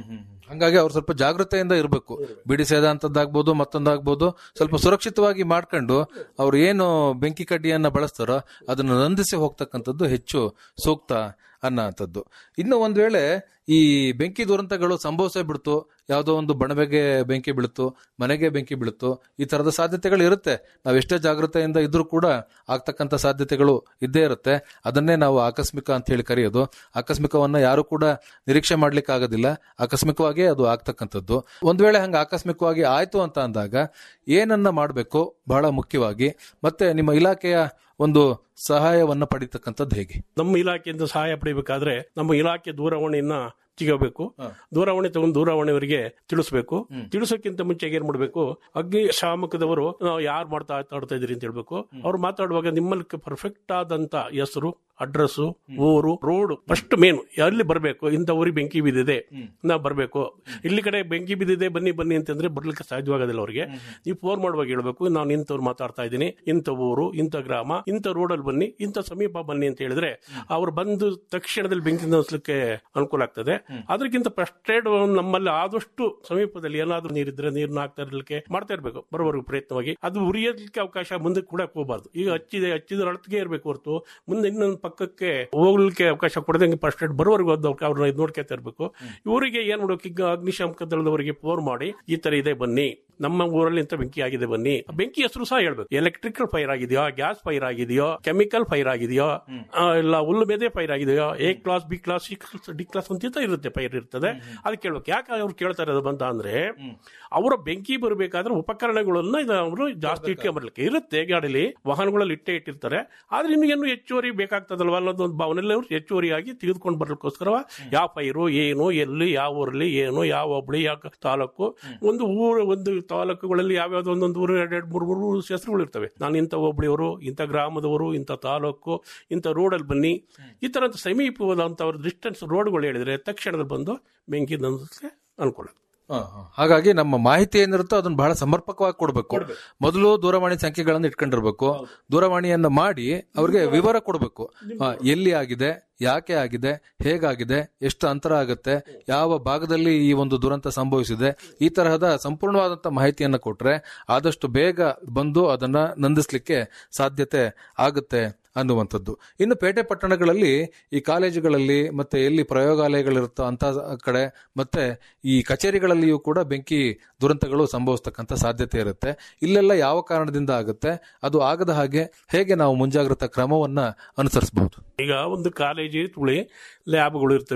D: ಹಂಗಾಗಿ ಅವ್ರು ಸ್ವಲ್ಪ ಜಾಗೃತೆಯಿಂದ ಇರಬೇಕು ಬಿಡಿ ಸೇದಂತದ್ದಾಗ್ಬೋದು ಮತ್ತೊಂದಾಗ್ಬೋದು ಸ್ವಲ್ಪ ಸುರಕ್ಷಿತವಾಗಿ ಮಾಡ್ಕೊಂಡು ಅವ್ರು ಏನು ಬೆಂಕಿ ಕಡ್ಡಿಯನ್ನ ಬಳಸ್ತಾರೋ ಅದನ್ನ ನಂದಿಸಿ ಹೋಗ್ತಕ್ಕಂಥದ್ದು ಹೆಚ್ಚು ಸೂಕ್ತ ಅನ್ನೋಂಥದ್ದು ಇನ್ನು ಒಂದ್ ವೇಳೆ ಈ ಬೆಂಕಿ ದುರಂತಗಳು ಸಂಭವಿಸೇ ಬಿಡ್ತು ಯಾವುದೋ ಒಂದು ಬಣವೆಗೆ ಬೆಂಕಿ ಬೀಳುತ್ತು ಮನೆಗೆ ಬೆಂಕಿ ಬೀಳುತ್ತು ಈ ತರದ ಸಾಧ್ಯತೆಗಳು ಇರುತ್ತೆ ನಾವು ಎಷ್ಟೇ ಜಾಗೃತೆಯಿಂದ ಇದ್ರೂ ಕೂಡ ಆಗ್ತಕ್ಕಂಥ ಸಾಧ್ಯತೆಗಳು ಇದ್ದೇ ಇರುತ್ತೆ ಅದನ್ನೇ ನಾವು ಆಕಸ್ಮಿಕ ಅಂತ ಹೇಳಿ ಕರೆಯೋದು ಆಕಸ್ಮಿಕವನ್ನ ಯಾರು ಕೂಡ ನಿರೀಕ್ಷೆ ಮಾಡ್ಲಿಕ್ಕೆ ಆಗೋದಿಲ್ಲ ಆಕಸ್ಮಿಕವಾಗಿ ಅದು ಆಗ್ತಕ್ಕಂಥದ್ದು ಒಂದ್ ವೇಳೆ ಹಂಗ ಆಕಸ್ಮಿಕವಾಗಿ ಆಯ್ತು ಅಂತ ಅಂದಾಗ ಏನನ್ನ ಮಾಡಬೇಕು ಬಹಳ ಮುಖ್ಯವಾಗಿ ಮತ್ತೆ ನಿಮ್ಮ ಇಲಾಖೆಯ ಒಂದು ಸಹಾಯವನ್ನ ಪಡಿತಕ್ಕಂಥದ್ದು ಹೇಗೆ
E: ನಮ್ಮ ಇಲಾಖೆಯಿಂದ ಸಹಾಯ ಪಡಿಬೇಕಾದ್ರೆ ನಮ್ಮ ಇಲಾಖೆ ದೂರವಾಣಿಯನ್ನ ಸಿಗಬೇಕು ದೂರವಾಣಿ ತಗೊಂಡು ದೂರವಾಣಿಯವರಿಗೆ ತಿಳಿಸ್ಬೇಕು ತಿಳಿಸೋಕ್ಕಿಂತ ಮುಂಚೆ ಏನ್ ಮಾಡ್ಬೇಕು ಅಗ್ನಿ ಶಾಮಕದವರು ನಾವು ಯಾರು ಮಾಡ್ತಾ ಮಾತಾಡ್ತಾ ಇದೀರಿ ಅಂತ ಹೇಳ್ಬೇಕು ಅವ್ರು ಮಾತಾಡುವಾಗ ನಿಮ್ಮಲ್ಲಿ ಪರ್ಫೆಕ್ಟ್ ಆದಂತ ಹೆಸರು ಅಡ್ರೆಸ್ ಊರು ರೋಡ್ ಫಸ್ಟ್ ಮೇನ್ ಎಲ್ಲಿ ಬರಬೇಕು ಇಂಥ ಊರಿಗೆ ಬೆಂಕಿ ಬಿದ್ದಿದೆ ನಾವು ಬರಬೇಕು ಇಲ್ಲಿ ಕಡೆ ಬೆಂಕಿ ಬಿದ್ದಿದೆ ಬನ್ನಿ ಬನ್ನಿ ಅಂತಂದ್ರೆ ಬರ್ಲಿಕ್ಕೆ ಸಾಧ್ಯವಾಗೋದಿಲ್ಲ ಅವ್ರಿಗೆ ನೀವು ಫೋನ್ ಮಾಡುವಾಗ ಹೇಳ್ಬೇಕು ನಾನು ಇಂಥವ್ರು ಮಾತಾಡ್ತಾ ಇದ್ದೀನಿ ಇಂಥ ಊರು ಇಂಥ ಗ್ರಾಮ ಇಂಥ ರೋಡಲ್ಲಿ ಬನ್ನಿ ಇಂಥ ಸಮೀಪ ಬನ್ನಿ ಅಂತ ಹೇಳಿದ್ರೆ ಅವ್ರು ಬಂದು ತಕ್ಷಣದಲ್ಲಿ ಬೆಂಕಿ ನಿಲ್ಲಿಸಲಿಕ್ಕೆ ಅನುಕೂಲ ಆಗ್ತದೆ ಅದಕ್ಕಿಂತ ಫಸ್ಟ್ ಏಡ್ ನಮ್ಮಲ್ಲಿ ಆದಷ್ಟು ಸಮೀಪದಲ್ಲಿ ಏನಾದ್ರೂ ನೀರಿದ್ರೆ ನೀರನ್ನ ಹಾಕ್ತಾ ಇರ್ಲಿಕ್ಕೆ ಮಾಡ್ತಾ ಇರ್ಬೇಕು ಬರೋವರೆಗೂ ಪ್ರಯತ್ನವಾಗಿ ಅದು ಉರಿಯೋದಕ್ಕೆ ಅವಕಾಶ ಮುಂದೆ ಕೂಡ ಹೋಗಬಾರ್ದು ಈಗ ಹಚ್ಚಿದೆ ಹಚ್ಚಿದ ಅಳತಿಗೆ ಇರಬೇಕು ಹೊರತು ಮುಂದೆ ಇನ್ನೊಂದು ಪಕ್ಕಕ್ಕೆ ಹೋಗ್ಲಿಕ್ಕೆ ಅವಕಾಶ ಕೊಡದಂಗೆ ಫಸ್ಟ್ ಏಡ್ ಬರೋವರೆಗೂ ಅದು ಅವ್ರನ್ನ ಇದು ನೋಡ್ಕೊತಾ ಇರ್ಬೇಕು ಇವರಿಗೆ ಏನ್ ಮಾಡ್ಬೇಕು ಈಗ ಅಗ್ನಿಶಾಮಕ ದಳದವರಿಗೆ ಫೋನ್ ಮಾಡಿ ಈ ತರ ಇದೆ ಬನ್ನಿ ನಮ್ಮ ಊರಲ್ಲಿ ಇಂಥ ಬೆಂಕಿ ಆಗಿದೆ ಬನ್ನಿ ಆ ಬೆಂಕಿ ಹೆಸರು ಸಹ ಹೇಳ್ಬೇಕು ಎಲೆಕ್ಟ್ರಿಕಲ್ ಫೈರ್ ಆಗಿದೆಯೋ ಗ್ಯಾಸ್ ಫೈರ್ ಆಗಿದೆಯೋ ಕೆಮಿಕಲ್ ಫೈರ್ ಆಗಿದೆಯೋ ಆ, ಇಲ್ಲ ಹುಲ್ಲು ಬೆದೆ ಫೈರ್ ಆಗಿದೆಯೋ A class B class C class D class ಅಂತ ಇರುತ್ತೆ ಫೈರ್ ಇರ್ತದೆ ಅದು ಕೇಳ್ಬೇಕು ಯಾಕೆ ಅವ್ರು ಕೇಳ್ತಾ ಇರೋದು ಬಂತ ಅಂದ್ರೆ ಅವರ ಬೆಂಕಿ ಬರಬೇಕಾದ್ರೆ ಉಪಕರಣಗಳನ್ನ ಇದು ಅವರು ಜಾಸ್ತಿ ಇಟ್ಕೊಂಬರ್ಲಿಕ್ಕೆ ಇರುತ್ತೆ ಗಾಡಿಲಿ ವಾಹನಗಳಲ್ಲಿ ಇಟ್ಟೇ ಇಟ್ಟಿರ್ತಾರೆ ಆದ್ರೆ ನಿಮಗೇನು ಹೆಚ್ಚುವರಿ ಬೇಕಾಗ್ತದಲ್ವ ಅನ್ನೋದು ಒಂದು ಭಾವನೆಯಲ್ಲಿ ಅವ್ರು ಹೆಚ್ಚುವರಿಯಾಗಿ ತೆಗೆದುಕೊಂಡು ಬರ್ಲಿಕ್ಕೋಸ್ಕರ ಯಾವ ಫೈರು ಏನು ಎಲ್ಲಿ ಯಾವ ಊರಲ್ಲಿ ಏನು ಯಾವ ಹೋಬಳಿ ಯಾವ ತಾಲೂಕು ಒಂದು ಊರು ಒಂದು ತಾಲೂಕುಗಳಲ್ಲಿ ಯಾವ್ಯಾವ್ದು ಒಂದೊಂದು ಊರು ಎರಡು ಎರಡು ಮೂರು ಮೂರು ಹೆಸರುಗಳು ಇರ್ತವೆ ನಾನು ಇಂಥ ಹೋಬಳಿಯವರು ಇಂಥ ಗ್ರಾಮದವರು ಇಂಥ ತಾಲೂಕು ಇಂಥ ರೋಡಲ್ಲಿ ಬನ್ನಿ ಈ ತರ ಸಮೀಪವಾದಂಥವ್ರ ಡಿಸ್ಟೆನ್ಸ್ ರೋಡ್ಗಳು ಹೇಳಿದ್ರೆ ತಕ್ಷಣದಲ್ಲಿ ಬಂದು ಬೆಂಕಿ ನಂದಿಸಲಿಕ್ಕೆ ಅನುಕೂಲ
D: ಹಾಗಾಗಿ ನಮ್ಮ ಮಾಹಿತಿ ಏನಿರುತ್ತೋ ಅದನ್ನ ಬಹಳ ಸಮರ್ಪಕವಾಗಿ ಕೊಡಬೇಕು ಮೊದಲು ದೂರವಾಣಿ ಸಂಖ್ಯೆಗಳನ್ನು ಇಟ್ಕೊಂಡಿರ್ಬೇಕು ದೂರವಾಣಿಯನ್ನ ಮಾಡಿ ಅವ್ರಿಗೆ ವಿವರ ಕೊಡಬೇಕು ಎಲ್ಲಿ ಆಗಿದೆ ಯಾಕೆ ಆಗಿದೆ ಹೇಗಾಗಿದೆ ಎಷ್ಟು ಅಂತರ ಆಗುತ್ತೆ ಯಾವ ಭಾಗದಲ್ಲಿ ಈ ಒಂದು ದುರಂತ ಸಂಭವಿಸಿದೆ ಈ ತರಹದ ಸಂಪೂರ್ಣವಾದಂತಹ ಮಾಹಿತಿಯನ್ನ ಕೊಟ್ರೆ ಆದಷ್ಟು ಬೇಗ ಬಂದು ಅದನ್ನ ನಂದಿಸ್ಲಿಕ್ಕೆ ಸಾಧ್ಯತೆ ಆಗುತ್ತೆ ಅನ್ನುವಂಥದ್ದು ಇನ್ನು ಪೇಟೆ ಪಟ್ಟಣಗಳಲ್ಲಿ ಈ ಕಾಲೇಜುಗಳಲ್ಲಿ ಮತ್ತೆ ಎಲ್ಲಿ ಪ್ರಯೋಗಾಲಯಗಳಿರುತ್ತೋ ಅಂತ ಕಡೆ ಮತ್ತೆ ಈ ಕಚೇರಿಗಳಲ್ಲಿಯೂ ಕೂಡ ಬೆಂಕಿ ದುರಂತಗಳು ಸಂಭವಿಸ್ತಕ್ಕಂಥ ಸಾಧ್ಯತೆ ಇರುತ್ತೆ ಇಲ್ಲೆಲ್ಲ ಯಾವ ಕಾರಣದಿಂದ ಆಗುತ್ತೆ ಅದು ಆಗದ ಹಾಗೆ ಹೇಗೆ ನಾವು ಮುಂಜಾಗ್ರತಾ ಕ್ರಮವನ್ನ ಅನುಸರಿಸಬಹುದು
E: ಈಗ ಒಂದು ಕಾಲೇಜ್ ತುಳಿ ಲ್ಯಾಬ್ಗಳು ಇರ್ತವೆ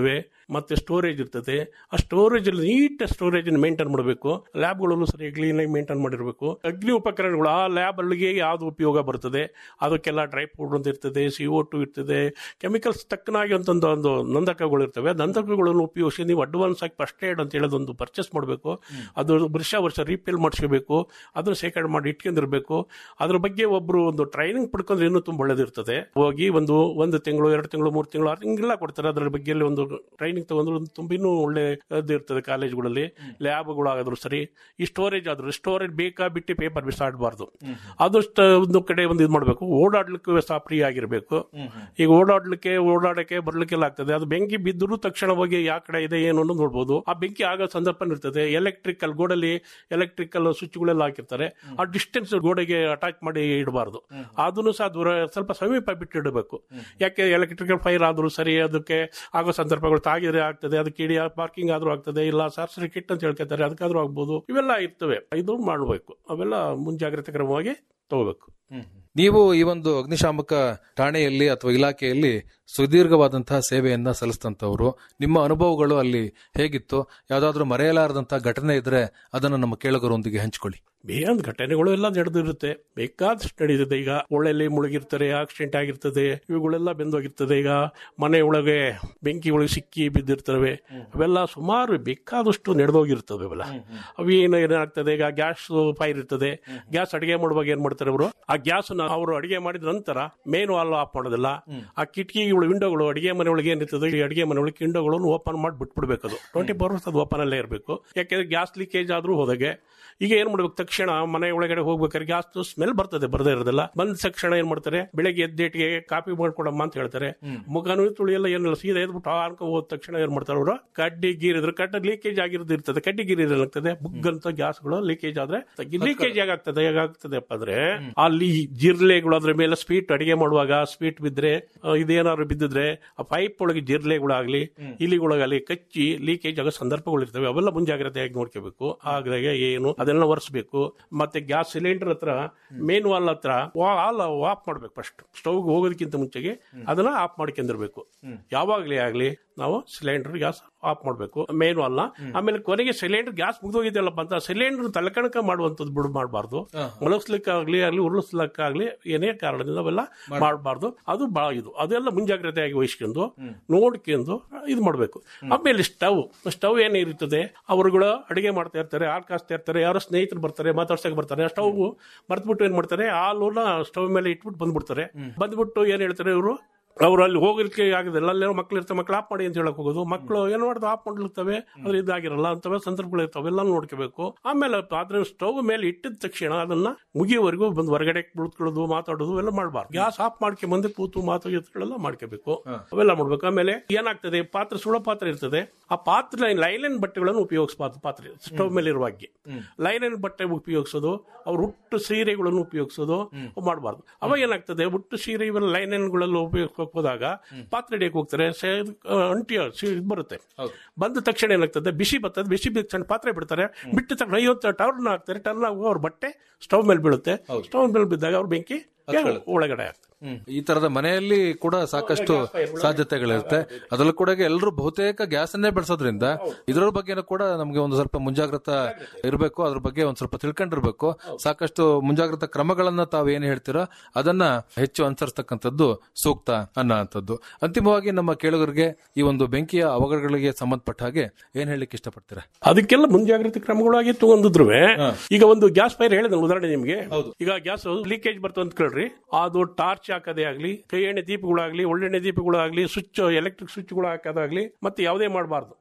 E: ಮತ್ತೆ ಸ್ಟೋರೇಜ್ ಇರ್ತದೆ ಆ ಸ್ಟೋರೇಜ್ ಅಲ್ಲಿ ನೀಟ್ ಸ್ಟೋರೇಜ್ ಮೇಂಟೈನ್ ಮಾಡಬೇಕು ಲ್ಯಾಬ್ಗಳಲ್ಲೂ ಸರಿ ಕ್ಲೀನ್ ಆಗಿ ಮೇಂಟೈನ್ ಮಾಡಿರಬೇಕು ಅಗ್ನಿ ಉಪಕರಣಗಳು ಆ ಲ್ಯಾಬ್ ಅಲ್ಲಿಗೆ ಯಾವ್ದು ಉಪಯೋಗ ಬರ್ತದೆ ಅದಕ್ಕೆಲ್ಲ ಡ್ರೈ ಫ್ರೂಟ್ ಅಂತ ಇರ್ತದೆ ಸಿ ಓ ಟು ಇರ್ತದೆ ಕೆಮಿಕಲ್ಸ್ ತಕ್ಕನಾಗಿ ಅಂತಂದು ಒಂದು ನಂದಕಗಳು ಇರ್ತವೆ ಆ ನಂದಕಗಳನ್ನು ಉಪಯೋಗಿಸಿ ನೀವು ಅಡ್ವಾನ್ಸ್ ಆಗಿ ಫಸ್ಟ್ ಏಡ್ ಅಂತ ಹೇಳೋದು ಒಂದು ಪರ್ಚೇಸ್ ಮಾಡಬೇಕು ಅದು ವರ್ಷ ವರ್ಷ ರೀಪೇಲ್ ಮಾಡಿಸ್ಕೋಬೇಕು ಅದನ್ನು ಶೇಖರಣೆ ಮಾಡಿ ಇಟ್ಕೊಂಡಿರ್ಬೇಕು ಅದ್ರ ಬಗ್ಗೆ ಒಬ್ರು ಒಂದು ಟ್ರೈನಿಂಗ್ ಪಡ್ಕೊಂಡ್ರೆ ಇನ್ನೂ ತುಂಬ ಒಳ್ಳೇದಿರ್ತದೆ ಹೋಗಿ ಒಂದು ಒಂದು ತಿಂಗಳು ಎರಡು ತಿಂಗಳು ಮೂರು ತಿಂಗಳು ಹಿಂಗೆಲ್ಲ ಕೊಡ್ತಾರೆ ಅದ್ರ ಬಗ್ಗೆ ಒಂದು ಟ್ರೈನಿಂಗ್ ತಗೊಂಡ್ರೆ ಒಂದು ತುಂಬ ಇನ್ನೂ ಒಳ್ಳೆ ಇದು ಇರ್ತದೆ ಕಾಲೇಜ್ಗಳಲ್ಲಿ ಲ್ಯಾಬ್ಗಳು ಆಗಾದ್ರು ಸರಿ ಈ ಸ್ಟೋರೇಜ್ ಆದ್ರು ಸ್ಟೋರೇಜ್ ಬೇಕಾ ಬಿಟ್ಟು ಪೇಪರ್ ಬಿಸಾಡಬಾರ್ದು ಅದಷ್ಟು ಒಂದು ಕಡೆ ಒಂದು ಇದು ಮಾಡಬೇಕು ಓಡಾಡ್ಲಿಕ್ಕೆ ಸಹ ಫ್ರೀ ಆಗಿರಬೇಕು ಈಗ ಓಡಾಡ್ಲಿಕ್ಕೆ ಓಡಾಡಕ್ಕೆ ಬರ್ಲಿಕ್ಕೆಲ್ಲ ಆಗ್ತದೆ ಅದು ಬೆಂಕಿ ಬಿದ್ದರೂ ತಕ್ಷಣ ಹೋಗಿ ಯಾವ ಕಡೆ ಇದೆ ಏನು ಅನ್ನೋದು ನೋಡ್ಬೋದು ಆ ಬೆಂಕಿ ಆಗೋ ಸಂದರ್ಭ ಇರ್ತದೆ ಎಲೆಕ್ಟ್ರಿಕಲ್ ಗೋಡಲ್ಲಿ ಎಲೆಕ್ಟ್ರಿಕಲ್ ಸ್ವಿಚ್ಗಳೆಲ್ಲ ಹಾಕಿರ್ತಾರೆ ಆ ಡಿಸ್ಟೆನ್ಸ್ ಗೋಡೆಗೆ ಅಟ್ಯಾಚ್ ಮಾಡಿ ಇಡಬಾರ್ದು ಅದನ್ನು ಸಹ ದೂರ ಸ್ವಲ್ಪ ಸಮೀಪ ಬಿಟ್ಟು ಇಡಬೇಕು ಯಾಕೆ ಎಲೆಕ್ಟ್ರಿಕಲ್ ಫೈರ್ ಆದ್ರೂ ಸರಿ ಅದಕ್ಕೆ ಆಗೋ ಸಂದರ್ಭಗಳು ತಾಗಿದ್ರೆ ಆಗ್ತದೆ ಅದಕ್ಕೆ ಇಡೀ ಪಾರ್ಕಿಂಗ್ ಆದ್ರೂ ಆಗ್ತದೆ ಇಲ್ಲ ಸರ್ಸರಿ ಕಿಟ್ ಅಂತ ಹೇಳ್ಕೊತಾರೆ ಅದಕ್ಕಾದ್ರೂ ಆಗ್ಬೋದು ಇವೆಲ್ಲ ಇರ್ತವೆ ಇದು ಮಾಡಬೇಕು ಅವೆಲ್ಲ ಮುಂಜಾಗ್ರತೆ ಕ್ರಮವಾಗಿ ತಗೋಬೇಕು
D: ನೀವು ಈ ಒಂದು ಅಗ್ನಿಶಾಮಕ ಠಾಣೆಯಲ್ಲಿ ಅಥವಾ ಇಲಾಖೆಯಲ್ಲಿ ಸುದೀರ್ಘವಾದಂತಹ ಸೇವೆಯನ್ನ ಸಲ್ಲಿಸಿದಂತವರು ನಿಮ್ಮ ಅನುಭವಗಳು ಅಲ್ಲಿ ಹೇಗಿತ್ತು ಯಾವ್ದಾದ್ರು ಮರೆಯಲಾರದಂತಹ ಘಟನೆ ಇದ್ರೆ ಅದನ್ನು ನಮ್ಮ ಕೇಳುಗರೊಂದಿಗೆ ಹಂಚಿಕೊಳ್ಳಿ
E: ಬೇಂದ್ ಘಟನೆಗಳು ಎಲ್ಲ ನಡೆದಿರುತ್ತೆ ಬೇಕಾದಷ್ಟು ನಡೀತದೆ ಈಗ ಒಳ್ಳೆಲ್ಲಿ ಮುಳುಗಿರ್ತಾರೆ ಆಕ್ಸಿಡೆಂಟ್ ಆಗಿರ್ತದೆ ಇವುಗಳೆಲ್ಲ ಬೆಂದೋಗಿರ್ತದೆ ಈಗ ಮನೆ ಒಳಗೆ ಬೆಂಕಿ ಒಳಗೆ ಸಿಕ್ಕಿ ಬಿದ್ದಿರ್ತವೆ ಅವೆಲ್ಲ ಸುಮಾರು ಬೇಕಾದಷ್ಟು ನಡೆದೋಗಿರ್ತವೆ ಅವೆಲ್ಲ ಅವೇನು ಏನಾಗ್ತದೆ ಈಗ ಗ್ಯಾಸ್ ಫೈರ್ ಇರ್ತದೆ ಗ್ಯಾಸ್ ಅಡಿಗೆ ಮಾಡುವಾಗ ಏನ್ ಮಾಡ್ತಾರೆ ಅವರು ಆ ಗ್ಯಾಸ್ ಅವರು ಅಡಿಗೆ ಮಾಡಿದ ನಂತರ ಮೇನ್ ವಾಲ್ ಆಫ್ ಮಾಡೋದಿಲ್ಲ ಆ ಕಿಟಕಿಗಳು ವಿಂಡೋಗಳು ಅಡಿಗೆ ಮನೆ ಒಳಗೆ ಏನಿರ್ತದೆ ಈ ಅಡಿಗೆ ಮನೆ ಒಳಗೆ ವಿಂಡೋಗಳನ್ನು ಓಪನ್ ಮಾಡಿ ಬಿಟ್ಬಿಡ್ಬೇಕು ಅದು ಟ್ವೆಂಟಿ ಫೋರ್ ಅವರ್ಸ್ ಅದು ಓಪನ್ ಅಲ್ಲೇ ಇರಬೇಕು ಯಾಕೆಂದ್ರೆ ಗ್ಯಾಸ್ ಲೀಕೇಜ್ ಆದ್ರೂ ಹೋದಾಗೆ ಈಗ ಏನ್ ಮಾಡ್ಬೇಕು ತಕ್ಷಣ ಮನೆ ಒಳಗಡೆ ಹೋಗ್ಬೇಕಾದ್ರೆ ಗ್ಯಾಸ್ ಸ್ಮೆಲ್ ಬರ್ತದೆ ಬರದೇ ಇರೋದಿಲ್ಲ ಬಂದ ತಕ್ಷಣ ಏನ್ ಮಾಡ್ತಾರೆ ಬೆಳಗ್ಗೆ ಎದ್ದೇಟಿಗೆ ಕಾಫಿ ಮಾಡ್ಕೊಡಮ್ಮ ಅಂತ ಹೇಳ್ತಾರೆ ಮುಖನೂ ತುಳಿಯಲ್ಲ ಏನಿಲ್ಲ ಸೀದಾ ಎದ್ಬಿಟ್ಟು ಅನ್ಕೊ ಹೋದ ತಕ್ಷಣ ಏನ್ ಮಾಡ್ತಾರೆ ಅವರು ಕಡ್ಡಿ ಗೀರಿದ್ರೆ ಕಡ್ಡ ಲೀಕೇಜ್ ಆಗಿರೋದು ಇರ್ತದೆ ಕಡ್ಡಿ ಗೀರಿ ಏನಾಗ್ತದೆ ಬುಗ್ಗಂತ ಗ್ಯಾಸ್ಗಳು ಲೀಕೇಜ್ ಆದ್ರೆ ಲೀಕೇಜ್ ಹೇಗಾಗ್ತದೆ ಹೇಗಾಗ್ತದೆಪ್ಪ ಅಂದ್ರೆ ಅಲ್ಲಿ ಜಿರ್ಲೆಗಳು ಅದ್ರ ಮೇಲೆ ಸ್ವೀಟ್ ಅಡಿಗೆ ಮಾಡುವಾಗ ಸ್ವೀಟ್ ಬಿದ್ರೆ ಆ, ಇದೇನಾದ್ರು ಬಿದ್ದಿದ್ರೆ ಆ ಪೈಪ್ ಒಳಗೆ ಜಿರ್ಲೆಗಳಾಗ್ಲಿ ಇಲಿಗಳಾಗಲಿ ಕಚ್ಚಿ ಲೀಕೇಜ್ ಆಗೋ ಸಂದರ್ಭಗಳು ಇರ್ತವೆ ಅವೆಲ್ಲ ಮುಂಜಾಗ್ರತೆಯಾಗಿ ನೋಡ್ಕೋಬೇಕು ಹಾಗಾಗಿ ಏನು ಅದೆಲ್ಲ ಒರೆಸ್ಬೇಕು ಮತ್ತೆ ಗ್ಯಾಸ್ ಸಿಲಿಂಡರ್ ಹತ್ರ ಮೇನ್ ವಾಲ್ ಹತ್ರ ವಾಲ್ ಆಫ್ ಮಾಡ್ಬೇಕು ಫಸ್ಟ್ ಸ್ಟವ್ಗೆ ಹೋಗೋದಕ್ಕಿಂತ ಮುಂಚೆಗೆ ಅದನ್ನ ಆಫ್ ಮಾಡ್ಕೊಂಡಿರ್ಬೇಕು ಯಾವಾಗ್ಲೇ ಆಗ್ಲಿ ನಾವು ಸಿಲಿಂಡರ್ ಗ್ಯಾಸ್ ಆಫ್ ಮಾಡಬೇಕು ಮೇನ್ ವಾಲ್ನ ಆಮೇಲೆ ಕೊನೆಗೆ ಸಿಲಿಂಡರ್ ಗ್ಯಾಸ್ ಮುಗಿದೋಗಿದೆಯಲ್ಲಪ್ಪ ಅಂತ ಸಿಲಿಂಡರ್ ತಲೆಕಣಕ ಮಾಡುವಂತದ್ದು ಬಿಡು ಮಾಡಬಾರ್ದು ಮಲಗಿಸ್ಲಿಕ್ಕಾಗ್ಲಿ ಆಗ್ಲಿ ಉರುಳಿಸ್ಲಿಕ್ಕಾಗ್ಲಿ ಏನೇ ಕಾರಣದಿಂದ ಅವೆಲ್ಲ ಮಾಡಬಾರ್ದು ಅದು ಬಹಳ ಇದು ಅದೆಲ್ಲ ಮುಂಜಾಗ್ರತೆಯಾಗಿ ವಹಿಸ್ಕೊಂಡು ನೋಡ್ಕೊಂಡು ಇದು ಮಾಡಬೇಕು ಆಮೇಲೆ ಸ್ಟವ್ ಸ್ಟವ್ ಏನಿರುತ್ತದೆ ಅವರುಗಳು ಅಡಿಗೆ ಮಾಡ್ತಾ ಇರ್ತಾರೆ ಹಾಲು ಕಾಸ್ತಾ ಇರ್ತಾರೆ ಯಾರೋ ಸ್ನೇಹಿತರು ಬರ್ತಾರೆ ಮಾತಾಡ್ಸಕ್ ಬರ್ತಾರೆ ಆ ಸ್ಟವ್ ಮರ್ತ್ಬಿಟ್ಟು ಏನ್ ಮಾಡ್ತಾರೆ ಹಾಲುನ ಸ್ಟವ್ ಮೇಲೆ ಇಟ್ಬಿಟ್ಟು ಬಂದ್ಬಿಡ್ತಾರೆ ಬಂದ್ಬಿಟ್ಟು ಏನ್ ಹೇಳ್ತಾರೆ ಇವರು ಅವ್ರು ಅಲ್ಲಿ ಹೋಗ್ಲಿಕ್ಕೆ ಆಗೋದಿಲ್ಲ ಅಲ್ಲೇ ಮಕ್ಳು ಇರ್ತಾರೆ ಮಕ್ಳು ಆಫ್ ಮಾಡಿ ಅಂತ ಹೇಳಕ್ ಹೋಗೋದು ಮಕ್ಕಳು ಏನ್ ಮಾಡೋದು ಆಫ್ ಮಾಡಿರ್ತಾವೆ ಅದ್ರ ಇದಾಗಿರಲ್ಲ ಅಂತವೆ ಸಂದರ್ಭಗಳು ಇರ್ತಾವೆ ಎಲ್ಲ ನೋಡ್ಕೋಬೇಕು ಆಮೇಲೆ ಅದ್ರ ಸ್ಟವ್ ಮೇಲೆ ಇಟ್ಟಿದ ತಕ್ಷಣ ಅದನ್ನ ಮುಗಿಯವರೆಗೂ ಬಂದು ಹೊರಗಡೆ ಕುಳಿತುಕೊಳ್ಳೋದು ಮಾತಾಡೋದು ಎಲ್ಲ ಮಾಡಬಾರ್ದು ಗ್ಯಾಸ್ ಆಫ್ ಮಾಡ್ಕೊಂಡ್ ಬಂದು ಕೂತು ಮಾತುಗಳೆಲ್ಲ ಮಾಡ್ಕೋಬೇಕು ಅವೆಲ್ಲ ಮಾಡ್ಬೇಕು ಆಮೇಲೆ ಏನಾಗ್ತದೆ ಪಾತ್ರೆ ಸುಡೋ ಪಾತ್ರೆ ಇರ್ತದೆ ಆ ಪಾತ್ರೆ ಲೈಲೈನ್ ಬಟ್ಟೆಗಳನ್ನು ಉಪಯೋಗಿಸಬಾರ್ದು ಪಾತ್ರೆ ಸ್ಟವ್ ಮೇಲೆ ಇರುವಾಗೆ ಲೈಲೈನ್ ಬಟ್ಟೆ ಉಪಯೋಗಿಸೋದು ಅವ್ರ ಹುಟ್ಟು ಸೀರೆಗಳನ್ನು ಉಪಯೋಗಿಸೋದು ಮಾಡಬಾರ್ದು ಅವಾಗ ಏನಾಗ್ತದೆ ಹುಟ್ಟು ಸೀರೆ ಇವೆಲ್ಲ ಲೈನನ್ಗಳೆಲ್ಲ ಉಪಯೋಗಿಸೋಕೆ ಹೋದಾಗ ಪಾತ್ರೆ ಹಿಡಿಯಕ್ಕೆ ಹೋಗ್ತಾರೆ ಸೇ- ಆ, ಅಂಟಿ ಸಿ- ಇದ್ ಬರುತ್ತೆ ಬಂದ ತಕ್ಷಣ ಏನಾಗ್ತದೆ ಬಿಸಿ ಬರ್ತದೆ ಬಿಸಿ ಬಿದ್ದ ತಕ್ಷಣ ಪಾತ್ರೆ ಬಿಡ್ತಾರೆ ಬಿಟ್ಟ ತಕ್ಷಣ ಐವತ್ತು ಟರ್ನ್ ಹಾಕ್ತಾರೆ ಟರ್ನ್ ಆಗುವ ಅವ್ರ ಬಟ್ಟೆ ಸ್ಟವ್ ಮೇಲೆ ಬೀಳುತ್ತೆ ಸ್ಟವ್ ಮೇಲೆ ಬಿದ್ದಾಗ ಅವ್ರ ಬೆಂಕಿ ಒಳಗಡೆ ಆಗ್ತದೆ
D: ಈ ತರದ ಮನೆಯಲ್ಲಿ ಕೂಡ ಸಾಕಷ್ಟು ಸಾಧ್ಯತೆಗಳಿರುತ್ತೆ ಅದರಲ್ಲೂ ಕೂಡ ಎಲ್ಲರೂ ಬಹುತೇಕ ಗ್ಯಾಸ್ ಅನ್ನೇ ಬಳಸೋದ್ರಿಂದ ಇದರ ಬಗ್ಗೆನೂ ಕೂಡ ನಮಗೆ ಒಂದು ಸ್ವಲ್ಪ ಮುಂಜಾಗ್ರತಾ ಇರಬೇಕು ಅದ್ರ ಬಗ್ಗೆ ಒಂದ್ ಸ್ವಲ್ಪ ತಿಳ್ಕೊಂಡಿರ್ಬೇಕು ಸಾಕಷ್ಟು ಮುಂಜಾಗ್ರತಾ ಕ್ರಮಗಳನ್ನ ತಾವು ಏನ್ ಹೇಳ್ತೀರೋ ಅದನ್ನ ಹೆಚ್ಚು ಅನುಸರಿಸ್ತಕ್ಕಂಥದ್ದು ಸೂಕ್ತ ಅನ್ನೋಂಥದ್ದು ಅಂತಿಮವಾಗಿ ನಮ್ಮ ಕೇಳುಗರಿಗೆ ಈ ಒಂದು ಬೆಂಕಿಯ ಅವಘಡಗಳಿಗೆ ಸಂಬಂಧಪಟ್ಟ ಹಾಗೆ ಏನ್ ಹೇಳಲಿಕ್ಕೆ ಇಷ್ಟಪಡ್ತೀರಾ
E: ಅದಕ್ಕೆಲ್ಲ ಮುಂಜಾಗ್ರತೆ ಕ್ರಮಗಳಾಗಿ ತಗೊಂಡಿದ್ರು ಈಗ ಒಂದು ಗ್ಯಾಸ್ ಫೈರ್ ಹೇಳಿದ ಉದಾಹರಣೆ ನಿಮ್ಗೆ ಈಗ ಗ್ಯಾಸ್ ಲೀಕೇಜ್ ಬರ್ತದೆ ಅಂತ ಕೇಳ್ರಿ ಅದು ಟಾರ್ಚ್ ಹಾಕೋದೇ ಆಗ್ಲಿ ಕೈ ಎಣ್ಣೆ ದೀಪಗಳಾಗ್ಲಿ ಒಳ್ಳೆಣ್ಣೆ ದೀಪಗಳಾಗ್ಲಿ ಸ್ವಿಚ್ ಎಲೆಕ್ಟ್ರಿಕ್ ಸ್ವಿಚ್ಗಳು ಹಾಕೋದಾಗ್ಲಿ ಮತ್ತೆ ಯಾವುದೇ ಮಾಡಬಾರ್ದು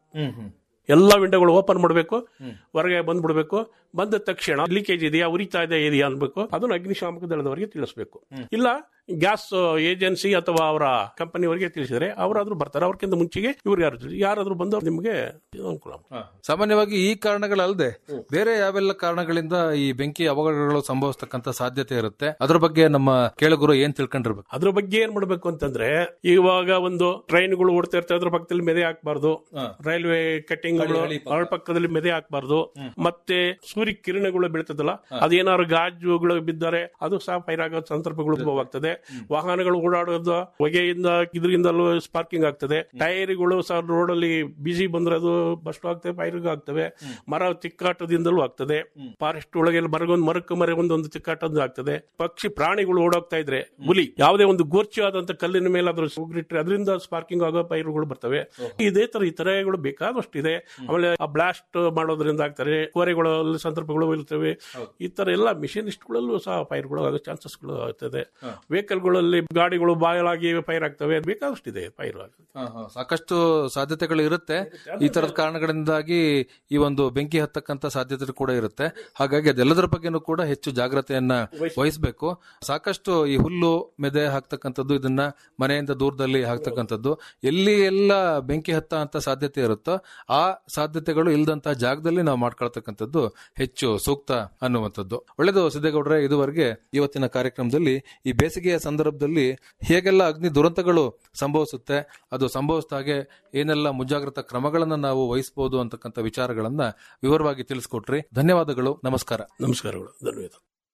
E: ಎಲ್ಲ ವಿಂಡೋಗಳು ಓಪನ್ ಮಾಡಬೇಕು ಹೊರಗೆ ಬಂದ್ಬಿಡ್ಬೇಕು ಬಂದ ತಕ್ಷಣ ಲೀಕೇಜ್ ಇದೆಯಾ ಉರಿತಾ ಇದೆ ಇದೆಯಾ ಅನ್ಬೇಕು ಅದನ್ನ ಅಗ್ನಿಶಾಮಕ ದಳದವರಿಗೆ ತಿಳಿಸ್ಬೇಕು ಇಲ್ಲ ಗ್ಯಾಸ್ ಏಜೆನ್ಸಿ ಅಥವಾ ಅವರ ಕಂಪನಿಯವರಿಗೆ ತಿಳಿಸಿದ್ರೆ ಅವರಾದ್ರೂ ಬರ್ತಾರೆ ಅವ್ರಕ್ಕಿಂತ ಮುಂಚೆಗೆ ಇವ್ರು ಯಾರು ಯಾರಾದ್ರೂ ಬಂದು ನಿಮಗೆ ಅನುಕೂಲ
D: ಸಾಮಾನ್ಯವಾಗಿ ಈ ಕಾರಣಗಳಲ್ಲದೆ ಬೇರೆ ಯಾವೆಲ್ಲ ಕಾರಣಗಳಿಂದ ಈ ಬೆಂಕಿ ಅವಘಡಗಳು ಸಂಭವಿಸ್ತಕ್ಕಂತ ಸಾಧ್ಯತೆ ಇರುತ್ತೆ ಅದ್ರ ಬಗ್ಗೆ ನಮ್ಮ ಕೇಳುಗರು ಏನ್ ತಿಳ್ಕೊಂಡಿರ್ಬೇಕು
E: ಅದ್ರ ಬಗ್ಗೆ ಏನ್ ಮಾಡ್ಬೇಕು ಅಂತಂದ್ರೆ ಇವಾಗ ಒಂದು ಟ್ರೈನ್ಗಳು ಓಡ್ತಾ ಇರ್ತವೆ ಅದ್ರ ಪಕ್ಕದಲ್ಲಿ ಮೆದೆ ಹಾಕ್ಬಾರ್ದು ರೈಲ್ವೆ ಕಟ್ಟಿಂಗ್ಗಳು ಅವಳ ಪಕ್ಕದಲ್ಲಿ ಮೆದೆ ಹಾಕ್ಬಾರ್ದು ಮತ್ತೆ ಸೂರ್ಯ ಕಿರಣಗಳು ಬೀಳ್ತದಲ್ಲ ಅದೇನಾದ್ರು ಗಾಜುಗಳು ಬಿದ್ದರೆ ಅದು ಸಹ ಫೈರ್ ಆಗೋ ಸಂದರ್ಭಗಳು ಉದ್ಭವ ಆಗ್ತದೆ ವಾಹನಗಳು ಓಡಾಡೋದು ಹೊಗೆಯಿಂದ ಇದರಿಂದಲೂ ಸ್ಪಾರ್ಕಿಂಗ್ ಆಗ್ತದೆ ಟೈರ್ಗಳು ಸಹ ರೋಡ್ ಅಲ್ಲಿ ಬಿಸಿ ಬಂದ್ರೆ ಅದು ಬಸ್ಟ್ ಆಗ್ತವೆ ಫೈರ್ ಆಗ್ತವೆ ಮರ ತಿಕ್ಕಾಟದಿಂದಲೂ ಆಗ್ತದೆ ಫಾರೆಸ್ಟ್ ಒಳಗೆ ಮರಗೊಂದು ಮರಕ್ಕೆ ಮರ ಒಂದೊಂದು ತಿಕ್ಕಾಟದ್ದು ಆಗ್ತದೆ ಪಕ್ಷಿ ಪ್ರಾಣಿಗಳು ಓಡೋಗ್ತಾ ಇದ್ರೆ ಹುಲಿ ಯಾವುದೇ ಒಂದು ಗೋರ್ಚಿ ಆದಂತ ಕಲ್ಲಿನ ಮೇಲೆ ಅದ್ರ ಸುಗ್ರಿಟ್ರೆ ಅದರಿಂದ ಸ್ಪಾರ್ಕಿಂಗ್ ಆಗೋ ಪೈರುಗಳು ಬರ್ತವೆ ಇದೇ ತರ ಈ ತರಗಳು ಬೇಕಾದಷ್ಟು ಇದೆ ಆಮೇಲೆ ಆ ಬ್ಲಾಸ್ಟ್ ಮಾಡೋದ್ರಿಂದ ಆಗ್ತಾರೆ ಕೋರೆಗಳಲ್ಲಿ ಸಂದರ್ಭಗಳು ಇರ್ತವೆ ಈ ತರ ಎಲ್ಲ ಮಿಷಿನಿಸ್ಟ್ಗಳಲ್ಲೂ ಸಹ ಫೈರ್ಗಳು ಆಗೋ ಚಾನ್ಸಸ್ಗಳು ಆಗ್ತದೆ ವೆಹಿಕಲ್ಗಳಲ್ಲಿ ಗಾಡಿಗಳು ಬಾಯಲಾಗಿ ಫೈರ್ ಆಗ್ತವೆ ಬೇಕಾದಷ್ಟಿದೆ ಫೈರ್ ಆಗುತ್ತೆ
D: ಸಾಕಷ್ಟು ಸಾಧ್ಯತೆಗಳು ಇರುತ್ತೆ ಈ ತರದ ಕಾರಣಗಳಿಂದಾಗಿ ಈ ಒಂದು ಬೆಂಕಿ ಹತ್ತಕ್ಕಂತ ಸಾಧ್ಯತೆ ಕೂಡ ಇರುತ್ತೆ ಹಾಗಾಗಿ ಅದೆಲ್ಲದರ ಬಗ್ಗೆನೂ ಕೂಡ ಹೆಚ್ಚು ಜಾಗ್ರತೆಯನ್ನ ವಹಿಸಬೇಕು ಸಾಕಷ್ಟು ಈ ಹುಲ್ಲು ಮೆದೆ ಹಾಕ್ತಕ್ಕಂಥದ್ದು ಇದನ್ನ ಮನೆಯಿಂದ ದೂರದಲ್ಲಿ ಹಾಕ್ತಕ್ಕಂಥದ್ದು ಎಲ್ಲಿ ಎಲ್ಲ ಬೆಂಕಿ ಹತ್ತ ಅಂತ ಸಾಧ್ಯತೆ ಇರುತ್ತೋ ಆ ಸಾಧ್ಯತೆಗಳು ಇಲ್ದಂತಹ ಜಾಗದಲ್ಲಿ ನಾವು ಮಾಡ್ಕೊಳ್ತಕ್ಕಂಥದ್ದು ಹೆಚ್ಚು ಸೂಕ್ತ ಅನ್ನುವಂಥದ್ದು ಒಳ್ಳೆಯದು ಸಿದ್ದೇಗೌಡ್ರೆ ಇದುವರೆಗೆ ಇವತ್ತಿನ ಕಾರ್ಯಕ್ರಮದಲ್ಲಿ ಈ ಬೇಸಿಗೆಯ ಸಂದರ್ಭದಲ್ಲಿ ಹೇಗೆಲ್ಲ ಅಗ್ನಿ ದುರಂತಗಳು ಸಂಭವಿಸುತ್ತೆ ಅದು ಸಂಭವಿಸಿದ ಹಾಗೆ ಏನೆಲ್ಲ ಮುಂಜಾಗ್ರತಾ ಕ್ರಮಗಳನ್ನ ನಾವು ವಹಿಸಬಹುದು ಅಂತಕ್ಕಂಥ ವಿಚಾರಗಳನ್ನ ವಿವರವಾಗಿ ತಿಳಿಸ್ಕೊಟ್ರಿ ಧನ್ಯವಾದಗಳು ನಮಸ್ಕಾರ
E: ನಮಸ್ಕಾರಗಳು ಧನ್ಯವಾದ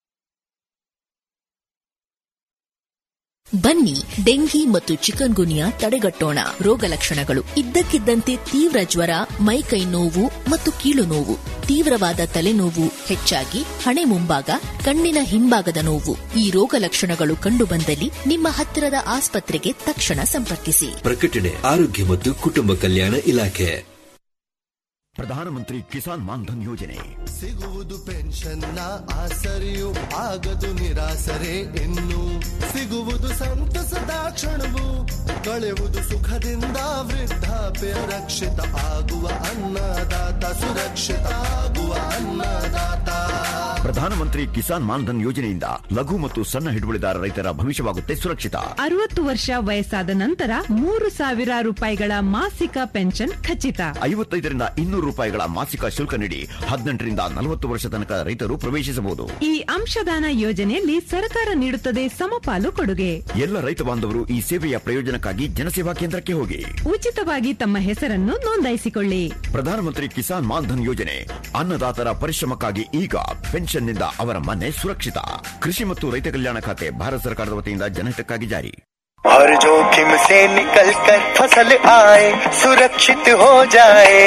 F: ಬನ್ನಿ ಡೆಂಗಿ ಮತ್ತು ಚಿಕನ್ ಗುನಿಯಾ ತಡೆಗಟ್ಟೋಣ ರೋಗ ಲಕ್ಷಣಗಳು ಇದ್ದಕ್ಕಿದ್ದಂತೆ ತೀವ್ರ ಜ್ವರ ಮೈಕೈ ನೋವು ಮತ್ತು ಕೀಲು ನೋವು ತೀವ್ರವಾದ ತಲೆನೋವು ಹೆಚ್ಚಾಗಿ ಹಣೆ ಮುಂಭಾಗ ಕಣ್ಣಿನ ಹಿಂಭಾಗದ ನೋವು ಈ ರೋಗ ಲಕ್ಷಣಗಳು ಕಂಡುಬಂದಲ್ಲಿ ನಿಮ್ಮ ಹತ್ತಿರದ ಆಸ್ಪತ್ರೆಗೆ ತಕ್ಷಣ ಸಂಪರ್ಕಿಸಿ
G: ಪ್ರಕಟಣೆ ಆರೋಗ್ಯ ಮತ್ತು ಕುಟುಂಬ ಕಲ್ಯಾಣ ಇಲಾಖೆ
H: ಪ್ರಧಾನಮಂತ್ರಿ ಕಿಸಾನ್ ಮಾನ್ಧನ್ ಯೋಜನೆ
I: ಸಿಗುವುದು ಪೆನ್ಷನ್ನ ಆಸರೆಯು ಆಗದು ನಿರಾಸರೆ ಇನ್ನು ಸಿಗುವುದು ಸಂತಸದ ಕ್ಷಣವು ಕಳೆಯುವುದು ಸುಖದಿಂದ ವೃದ್ಧಾಪ್ಯ ರಕ್ಷಿತ ಆಗುವ ಅನ್ನದಾತ ಸುರಕ್ಷಿತ ಆಗುವ ಅನ್ನದಾತ
H: ಪ್ರಧಾನಮಂತ್ರಿ ಕಿಸಾನ್ ಮಾನ್ಧನ್ ಯೋಜನೆಯಿಂದ ಲಘು ಮತ್ತು ಸಣ್ಣ ಹಿಡುವಳಿದಾರ ರೈತರ ಭವಿಷ್ಯವಾಗುತ್ತೆ ಸುರಕ್ಷಿತ
J: ಅರವತ್ತು ವರ್ಷ ವಯಸ್ಸಾದ ನಂತರ ಮೂರು ಸಾವಿರ ರೂಪಾಯಿಗಳ ಮಾಸಿಕ ಪೆನ್ಷನ್ ಖಚಿತ
H: ಐವತ್ತೈದರಿಂದ ಇನ್ನೂರು ರೂಪಾಯಿಗಳ ಮಾಸಿಕ ಶುಲ್ಕ ನೀಡಿ ಹದಿನೆಂಟರಿಂದ ನಲವತ್ತು ವರ್ಷ ತನಕ ರೈತರು ಪ್ರವೇಶಿಸಬಹುದು
J: ಈ ಅಂಶದಾನ ಯೋಜನೆಯಲ್ಲಿ ಸರ್ಕಾರ ನೀಡುತ್ತದೆ ಸಮಪಾಲು ಕೊಡುಗೆ
H: ಎಲ್ಲ ರೈತ ಬಾಂಧವರು ಈ ಸೇವೆಯ ಪ್ರಯೋಜನಕ್ಕಾಗಿ ಜನಸೇವಾ ಕೇಂದ್ರಕ್ಕೆ ಹೋಗಿ
J: ಉಚಿತವಾಗಿ ತಮ್ಮ ಹೆಸರನ್ನು ನೋಂದಾಯಿಸಿಕೊಳ್ಳಿ
H: ಪ್ರಧಾನಮಂತ್ರಿ ಕಿಸಾನ್ ಮಾನ್ಧನ್ ಯೋಜನೆ ಅನ್ನದಾತರ ಪರಿಶ್ರಮಕ್ಕಾಗಿ ಈಗ ಪೆನ್ಷನ್ನಿಂದ ಅವರ ಮನೆ ಸುರಕ್ಷಿತ ಕೃಷಿ ಮತ್ತು ರೈತ ಕಲ್ಯಾಣ ಖಾತೆ ಭಾರತ ಸರ್ಕಾರದ ವತಿಯಿಂದ ಜನಹಿತಕ್ಕಾಗಿ ಜಾರಿ
I: हर जोखिम से निकल कर फसल आए सुरक्षित हो जाए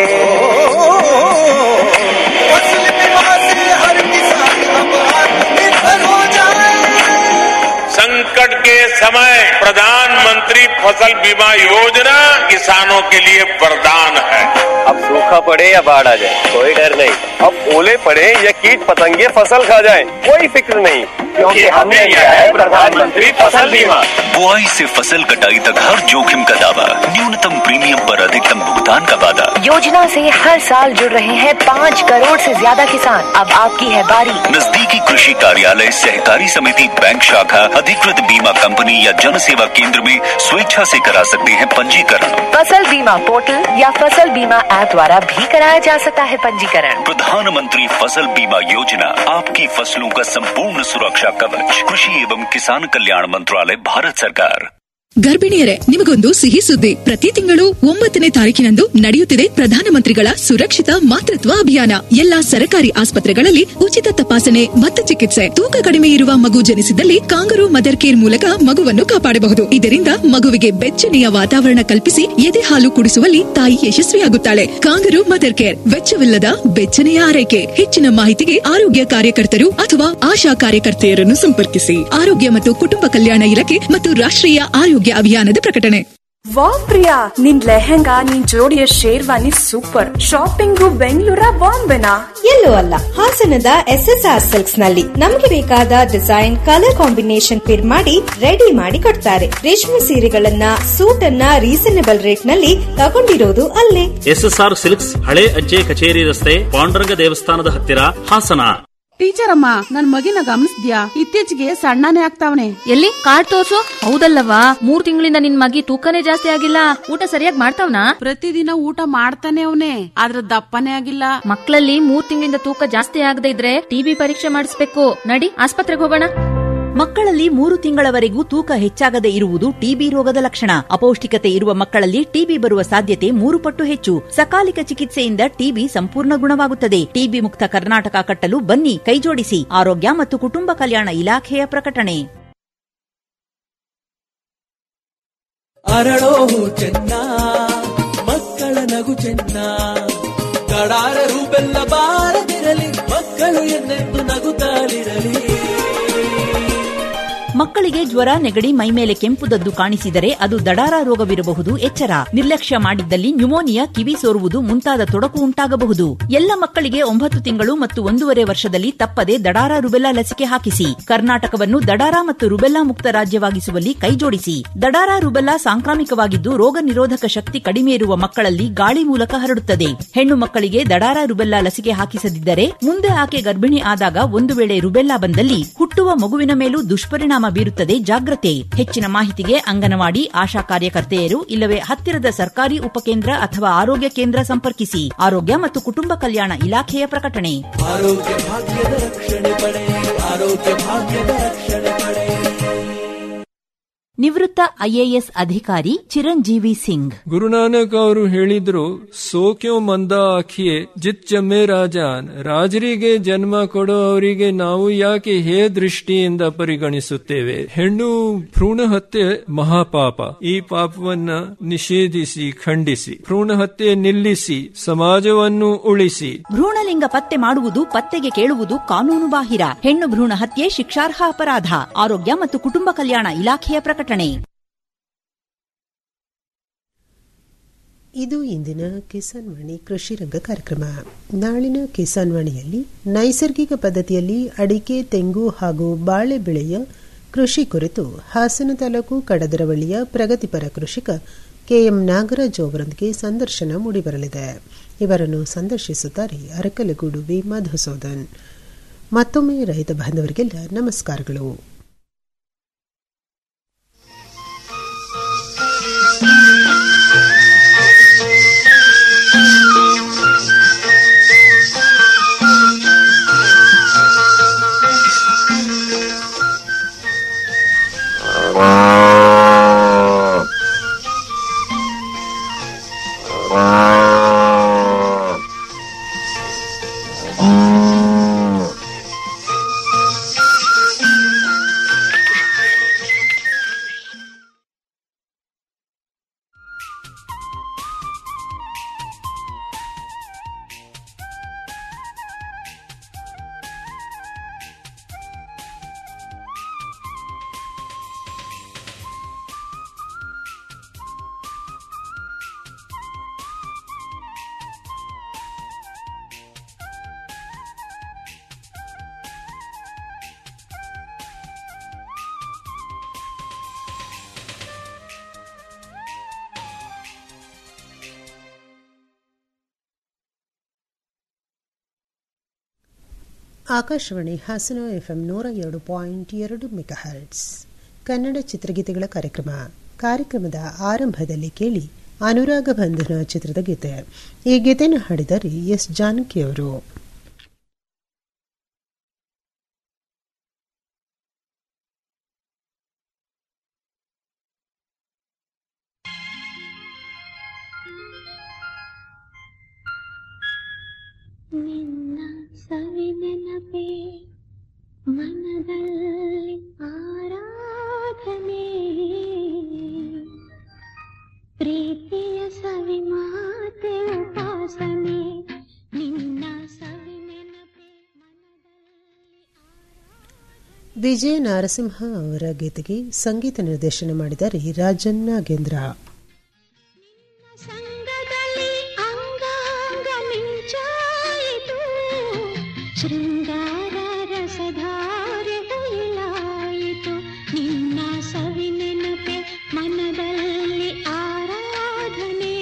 I: फसल बीमा से हर किसान अब आत्मनिर्भर हो जाए
K: संकट के समय प्रधानमंत्री फसल बीमा योजना किसानों के लिए वरदान है
L: अब सूखा पड़े या बाढ़ आ जाए कोई डर नहीं अब ओले पड़े या कीट पतंगे फसल खा जाए कोई फिक्र नहीं क्योंकि हमने लिया है प्रधानमंत्री फसल बीमा
M: बुआई से फसल कटाई तक हर जोखिम का दावा न्यूनतम प्रीमियम पर अधिकतम भुगतान का वादा
N: योजना से हर साल जुड़ रहे हैं पाँच करोड़ से ज्यादा किसान अब आपकी है बारी
M: नजदीकी कृषि कार्यालय सहकारी समिति बैंक शाखा अधिकृत बीमा कंपनी या जन सेवा केंद्र में स्वेच्छा से करा सकते हैं पंजीकरण
N: फसल बीमा पोर्टल या फसल बीमा ऐप द्वारा भी कराया जा सकता है पंजीकरण
M: प्रधानमंत्री फसल बीमा योजना आपकी फसलों का संपूर्ण सुरक्षा कवच कृषि एवं किसान कल्याण मंत्रालय भारत सरकार
O: ಗರ್ಭಿಣಿಯರೇ ನಿಮಗೊಂದು ಸಿಹಿ ಸುದ್ದಿ ಪ್ರತಿ ತಿಂಗಳು ಒಂಬತ್ತನೇ ತಾರೀಕಿನಂದು ನಡೆಯುತ್ತಿದೆ ಪ್ರಧಾನಮಂತ್ರಿಗಳ ಸುರಕ್ಷಿತ ಮಾತೃತ್ವ ಅಭಿಯಾನ ಎಲ್ಲಾ ಸರಕಾರಿ ಆಸ್ಪತ್ರೆಗಳಲ್ಲಿ ಉಚಿತ ತಪಾಸಣೆ ಮತ್ತು ಚಿಕಿತ್ಸೆ ತೂಕ ಕಡಿಮೆ ಇರುವ ಮಗು ಜನಿಸಿದಲ್ಲಿ ಕಾಂಗರು ಮದರ್ ಕೇರ್ ಮೂಲಕ ಮಗುವನ್ನು ಕಾಪಾಡಬಹುದು ಇದರಿಂದ ಮಗುವಿಗೆ ಬೆಚ್ಚನೆಯ ವಾತಾವರಣ ಕಲ್ಪಿಸಿ ಎದೆ ಹಾಲು ಕುಡಿಸುವಲ್ಲಿ ತಾಯಿ ಯಶಸ್ವಿಯಾಗುತ್ತಾಳೆ ಕಾಂಗರು ಮದರ್ ಕೇರ್ ವೆಚ್ಚವಿಲ್ಲದ ಬೆಚ್ಚನೆಯ ಆರೈಕೆ ಹೆಚ್ಚಿನ ಮಾಹಿತಿಗೆ ಆರೋಗ್ಯ ಕಾರ್ಯಕರ್ತರು ಅಥವಾ ಆಶಾ ಕಾರ್ಯಕರ್ತೆಯರನ್ನು ಸಂಪರ್ಕಿಸಿ ಆರೋಗ್ಯ ಮತ್ತು ಕುಟುಂಬ ಕಲ್ಯಾಣ ಇಲಾಖೆ ಮತ್ತು ರಾಷ್ಟ್ರೀಯ ಆರೋಗ್ಯ ಅಭಿಯಾನದ ಪ್ರಕಟಣೆ
P: ವಾ ಪ್ರಿಯಾ ನಿನ್ ಲೆಹೆಂಗಾ ನಿನ್ ಜೋಡಿಯ ಶೇರ್ವಾನಿ ಸೂಪರ್ ಶಾಪಿಂಗು ಬೆಂಗಳೂರ ಬಾಂಬೆನಾ
Q: ಎಲ್ಲೂ ಅಲ್ಲ ಹಾಸನದ ಎಸ್ ಎಸ್ ಆರ್ ಸಿಲ್ಕ್ಸ್ ನಲ್ಲಿ ನಮಗೆ ಬೇಕಾದ ಡಿಸೈನ್ ಕಲರ್ ಕಾಂಬಿನೇಷನ್ ಫಿಟ್ ಮಾಡಿ ರೆಡಿ ಮಾಡಿ ಕೊಡ್ತಾರೆ ರೇಷ್ಮೆ ಸೀರೆಗಳನ್ನ ಸೂಟ್ ಅನ್ನ ರೀಸನೇಬಲ್ ರೇಟ್ ನಲ್ಲಿ ತಗೊಂಡಿರೋದು ಅಲ್ಲೇ
R: ಎಸ್ಎಸ್ಆರ್ ಸಿಲ್ಕ್ಸ್ ಹಳೆ ಅಜ್ಜೆ ಕಚೇರಿ ರಸ್ತೆ ಪಾಂಡುರಂಗ ದೇವಸ್ಥಾನದ ಹತ್ತಿರ ಹಾಸನ ಟೀಚರ್ ಅಮ್ಮ ನನ್ ಮಗಿನ ಗಮನಿಸ್ದ್ಯಾ ಇತ್ತೀಚೆಗೆ ಸಣ್ಣನೇ ಆಗ್ತಾವನೆ
S: ಎಲ್ಲಿ ಕಾರ್ಡ್ ತೋರ್ಸು ಹೌದಲ್ಲವಾ ಮೂರ್ ತಿಂಗಳಿಂದ ನಿನ್ ಮಗಿ ತೂಕನೇ ಜಾಸ್ತಿ ಆಗಿಲ್ಲ ಊಟ ಸರಿಯಾಗಿ ಮಾಡ್ತಾವ್ನಾ
R: ಪ್ರತಿದಿನ ಊಟ ಮಾಡ್ತಾನೆ ಅವನೇ ಆದ್ರ ದಪ್ಪನೇ ಆಗಿಲ್ಲ
S: ಮಕ್ಕಳಲ್ಲಿ ಮೂರ್ ತಿಂಗಳಿಂದ ತೂಕ ಜಾಸ್ತಿ ಆಗದೆ ಇದ್ರೆ ಟಿಬಿ ಪರೀಕ್ಷೆ ಮಾಡಿಸ್ಬೇಕು ನಡಿ ಆಸ್ಪತ್ರೆಗೆ ಹೋಗೋಣ
T: ಮಕ್ಕಳಲ್ಲಿ ಮೂರು ತಿಂಗಳವರೆಗೂ ತೂಕ ಹೆಚ್ಚಾಗದೆ ಇರುವುದು ಟಿಬಿ ರೋಗದ ಲಕ್ಷಣ ಅಪೌಷ್ಟಿಕತೆ ಇರುವ ಮಕ್ಕಳಲ್ಲಿ ಟಿಬಿ ಬರುವ ಸಾಧ್ಯತೆ ಮೂರು ಪಟ್ಟು ಹೆಚ್ಚು ಸಕಾಲಿಕ ಚಿಕಿತ್ಸೆಯಿಂದ ಟಿಬಿ ಸಂಪೂರ್ಣ ಗುಣವಾಗುತ್ತದೆ ಟಿಬಿ ಮುಕ್ತ ಕರ್ನಾಟಕ ಕಟ್ಟಲು ಬನ್ನಿ ಕೈಜೋಡಿಸಿ ಆರೋಗ್ಯ ಮತ್ತು ಕುಟುಂಬ ಕಲ್ಯಾಣ ಇಲಾಖೆಯ ಪ್ರಕಟಣೆ
U: ಅರಳೋ ಚೆನ್ನ ಮಕ್ಕಳ ನಗು ಚೆನ್ನ ಕಡಾರರು ಬೆಲ್ಲ ಬಾರದಿರಲಿ ಮಕ್ಕಳು ಎನ್ನೆಂದು ನಗುತ್ತಾಲಿರಲಿ
T: ಮಕ್ಕಳಿಗೆ ಜ್ವರ ನೆಗಡಿ ಮೈಮೇಲೆ ಕೆಂಪುದದ್ದು ಕಾಣಿಸಿದರೆ ಅದು ದಡಾರ ರೋಗವಿರಬಹುದು ಎಚ್ಚರ ನಿರ್ಲಕ್ಷ್ಯ ಮಾಡಿದ್ದಲ್ಲಿ ನ್ಯುಮೋನಿಯಾ ಕಿವಿ ಸೋರುವುದು ಮುಂತಾದ ತೊಡಕು ಉಂಟಾಗಬಹುದು ಎಲ್ಲ ಮಕ್ಕಳಿಗೆ ಒಂಬತ್ತು ತಿಂಗಳು ಮತ್ತು ಒಂದೂವರೆ ವರ್ಷದಲ್ಲಿ ತಪ್ಪದೆ ದಡಾರ ರುಬೆಲ್ಲಾ ಲಸಿಕೆ ಹಾಕಿಸಿ ಕರ್ನಾಟಕವನ್ನು ದಡಾರ ಮತ್ತು ರುಬೆಲ್ಲಾ ಮುಕ್ತ ರಾಜ್ಯವಾಗಿಸುವಲ್ಲಿ ಕೈಜೋಡಿಸಿ ದಡಾರ ರುಬೆಲ್ಲಾ ಸಾಂಕ್ರಾಮಿಕವಾಗಿದ್ದು ರೋಗ ನಿರೋಧಕ ಶಕ್ತಿ ಕಡಿಮೆ ಇರುವ ಮಕ್ಕಳಲ್ಲಿ ಗಾಳಿ ಮೂಲಕ ಹರಡುತ್ತದೆ ಹೆಣ್ಣು ಮಕ್ಕಳಿಗೆ ದಡಾರ ರುಬೆಲ್ಲಾ ಲಸಿಕೆ ಹಾಕಿಸದಿದ್ದರೆ ಮುಂದೆ ಆಕೆ ಗರ್ಭಿಣಿ ಆದಾಗ ಒಂದು ವೇಳೆ ರುಬೆಲ್ಲಾ ಬಂದಲ್ಲಿ ಹುಟ್ಟುವ ಮಗುವಿನ ಮೇಲೂ ದುಷ್ಪರಿಣಾಮ ಬೀರುತ್ತದೆ ಜಾಗ್ರತೆ ಹೆಚ್ಚಿನ ಮಾಹಿತಿಗೆ ಅಂಗನವಾಡಿ ಆಶಾ ಕಾರ್ಯಕರ್ತೆಯರು ಇಲ್ಲವೇ ಹತ್ತಿರದ ಸರ್ಕಾರಿ ಉಪಕೇಂದ್ರ ಅಥವಾ ಆರೋಗ್ಯ ಕೇಂದ್ರ ಸಂಪರ್ಕಿಸಿ ಆರೋಗ್ಯ ಮತ್ತು ಕುಟುಂಬ ಕಲ್ಯಾಣ ಇಲಾಖೆಯ ಪ್ರಕಟಣೆ
U: ಆರೋಗ್ಯ ಭಾಗ್ಯದ ರಕ್ಷಣೆ ಪಡೆ ಆರೋಗ್ಯ ಭಾಗ್ಯದ ರಕ್ಷಣೆ ಪಡೆ
T: ನಿವೃತ್ತ ಐಎಎಸ್ ಅಧಿಕಾರಿ ಚಿರಂಜೀವಿ ಸಿಂಗ್
V: ಗುರುನಾನಕ್ ಅವರು ಹೇಳಿದ್ರು ಸೋಕ್ಯೋ ಮಂದ ಆಖಿಯೇ ಜಿತ್ ಜಮ್ಮೆ ರಾಜಾನ್ ರಾಜರಿಗೆ ಜನ್ಮ ಕೊಡೋ ಅವರಿಗೆ ನಾವು ಯಾಕೆ ಹೇ ದೃಷ್ಟಿಯಿಂದ ಪರಿಗಣಿಸುತ್ತೇವೆ ಹೆಣ್ಣು ಭ್ರೂಣ ಹತ್ಯೆ ಮಹಾಪಾಪ ಈ ಪಾಪವನ್ನ ನಿಷೇಧಿಸಿ ಖಂಡಿಸಿ ಭ್ರೂಣ ಹತ್ಯೆ ನಿಲ್ಲಿಸಿ ಸಮಾಜವನ್ನು ಉಳಿಸಿ
T: ಭ್ರೂಣಲಿಂಗ ಪತ್ತೆ ಮಾಡುವುದು ಪತ್ತೆಗೆ ಕೇಳುವುದು ಕಾನೂನು ಬಾಹಿರ ಹೆಣ್ಣು ಭ್ರೂಣ ಹತ್ಯೆ ಶಿಕ್ಷಾರ್ಹ ಅಪರಾಧ ಆರೋಗ್ಯ ಮತ್ತು ಕುಟುಂಬ ಕಲ್ಯಾಣ ಇಲಾಖೆಯ ಪ್ರಕಟಣೆ
C: ಇದು ಇಂದಿನ ಕಿಸಾನ್ ವಾಣಿ ಕೃಷಿ ರಂಗ ಕಾರ್ಯಕ್ರಮ ನಾಳಿನ ಕಿಸಾನ್ ವಾಣಿಯಲ್ಲಿ ನೈಸರ್ಗಿಕ ಪದ್ಧತಿಯಲ್ಲಿ ಅಡಿಕೆ ತೆಂಗು ಹಾಗೂ ಬಾಳೆ ಬೆಳೆಯ ಕೃಷಿ ಕುರಿತು ಹಾಸನ ತಾಲೂಕು ಕಡದರವಳ್ಳಿಯ ಪ್ರಗತಿಪರ ಕೃಷಿಕ ಕೆಎಂ ನಾಗರಾಜ್ ಅವರೊಂದಿಗೆ ಸಂದರ್ಶನ ಮೂಡಿಬರಲಿದೆ ಇವರನ್ನು ಸಂದರ್ಶಿಸುತ್ತಾರೆ ಅರಕಲಗೂಡು ವಿ ಮಧುಸೂದನ್ ಮತ್ತೊಮ್ಮೆ ರೈತ ಬಾಂಧವರಿಗೆಲ್ಲ ನಮಸ್ಕಾರಗಳು ಆಕಾಶವಾಣಿ ಹಾಸನ ಎಫ್ಎಂ ನೂರ ಎರಡು ಪಾಯಿಂಟ್ ಎರಡು ಮೆಗಾಹರ್ಟ್ಸ್ ಕನ್ನಡ ಚಿತ್ರಗೀತೆಗಳ ಕಾರ್ಯಕ್ರಮ ಕಾರ್ಯಕ್ರಮದ ಆರಂಭದಲ್ಲಿ ಕೇಳಿ ಅನುರಾಗ ಬಂಧನ ಚಿತ್ರದ ಗೀತೆ ಈ ಗೀತೆಯನ್ನು ಹಾಡಿದರೆ ಎಸ್ ಜಾನಕಿಯವರು
W: ನಿನ್ನ ಸವಿ ನೆನಪೇ ಮನದಲ್ಲಿ ಆರಾಧನೆ ಪ್ರೀತಿಯ ಸವಿ ಮಾತೆ ಉಪಾಸನೆ ನಿನ್ನ ಸವಿ ನೆನಪೇ
C: ವಿಜಯ ನಾರಸಿಂಹ ಅವರ ಗೀತೆಗೆ ಸಂಗೀತ ನಿರ್ದೇಶನ ಮಾಡಿದ್ದಾರೆ ರಾಜನ್ ನಾಗೇಂದ್ರ
W: ಸಂಗದಲ್ಲಿ ಅಂಗಾಂಗ ಮಿಂಚಾಯಿತು ಶೃಂಗಾರ ರಸಧಾರೆ ಹೊಯ್ಲಾಯಿತು ನಿನ್ನ ಸವಿ ನೆನಪೆ ಮನದಲ್ಲಿ ಆರಾಧನೆ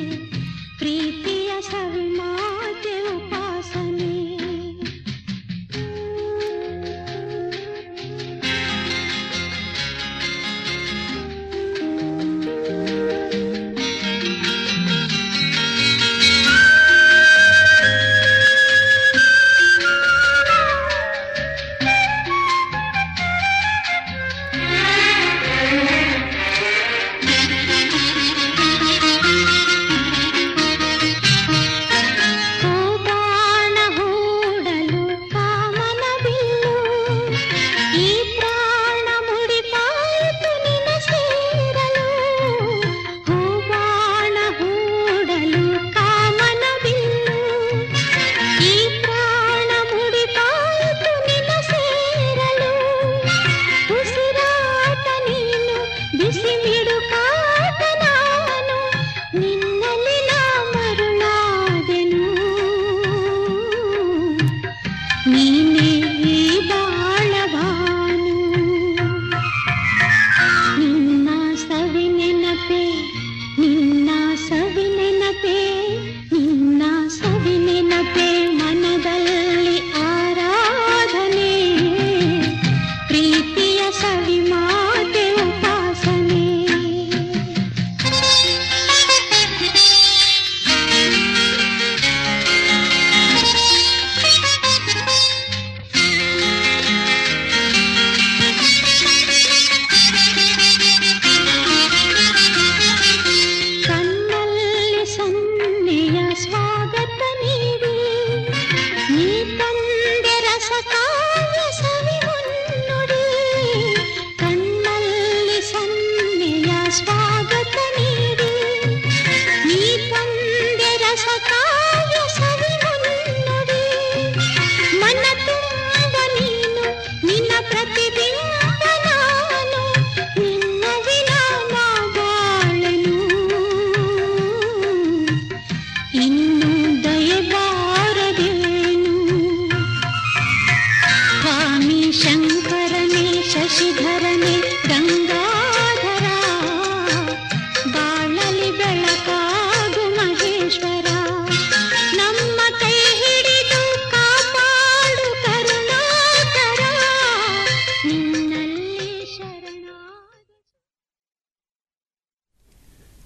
W: ಪ್ರೀತಿಯ ಸವಿ ಮಾತೆ ಉಪಾಸನೆ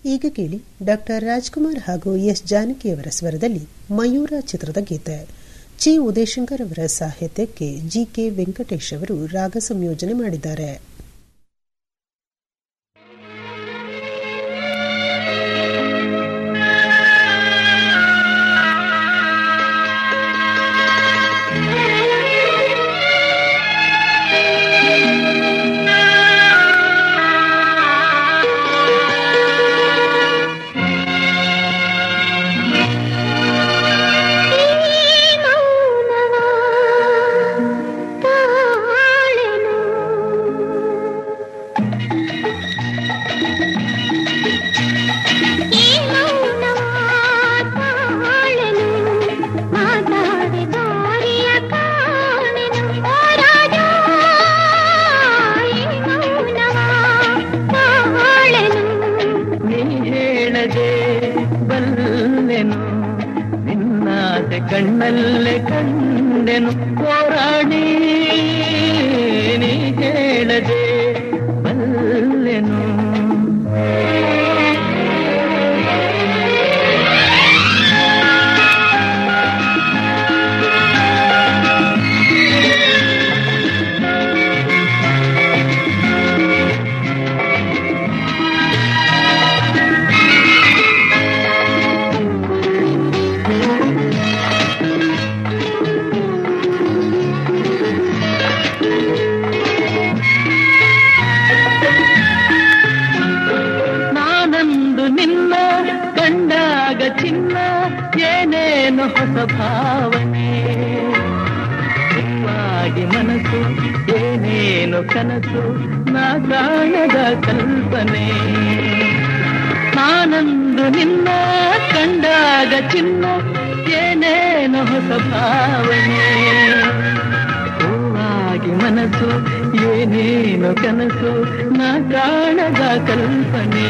C: ಈಗ ಕೇಳಿ ಡಾಕ್ಟರ್ ರಾಜ್ಕುಮಾರ್ ಹಾಗೂ ಎಸ್ ಜಾನಕಿಯವರ ಸ್ವರದಲ್ಲಿ ಮಯೂರ ಚಿತ್ರದ ಗೀತೆ ಚಿ ಉದಯಶಂಕರ್ ಅವರ ಸಾಹಿತ್ಯಕ್ಕೆ ಜಿ ಕೆ ವೆಂಕಟೇಶ್ ಅವರು ರಾಗ ಸಂಯೋಜನೆ ಮಾಡಿದ್ದಾರೆ
A: ನೀ ಹೇಳದೆ ಬಲ್ಲೆನು ನಿನ್ನಾಸೆ ಕಣ್ಣಲ್ಲೇ ಕಂಡೆನು ಹೋರಾಡಿ ನೀ ಹೇಳದೆ ಬಲ್ಲೆನು ನಾನಂದು ನಿನ್ನ ಕಂಡಾಗ ಚಿನ್ನ ಏನೇನು ಹೊಸ ಭಾವನೆ ಹೂವಾಗಿ ಮನಸ್ಸು ಏನೇನು ಕನಸು ನಾ ಕಾಣದ ಕಲ್ಪನೆ ನಾನಂದು ನಿನ್ನ ಕಂಡಾಗ ಚಿನ್ನ ಏನೇನು ಹೊಸ ಭಾವನೆ ಹೂವಾಗಿ ಮನಸ್ಸು ಏನೇನು ಕನಸು ನಾ ಕಾಣದ ಕಲ್ಪನೆ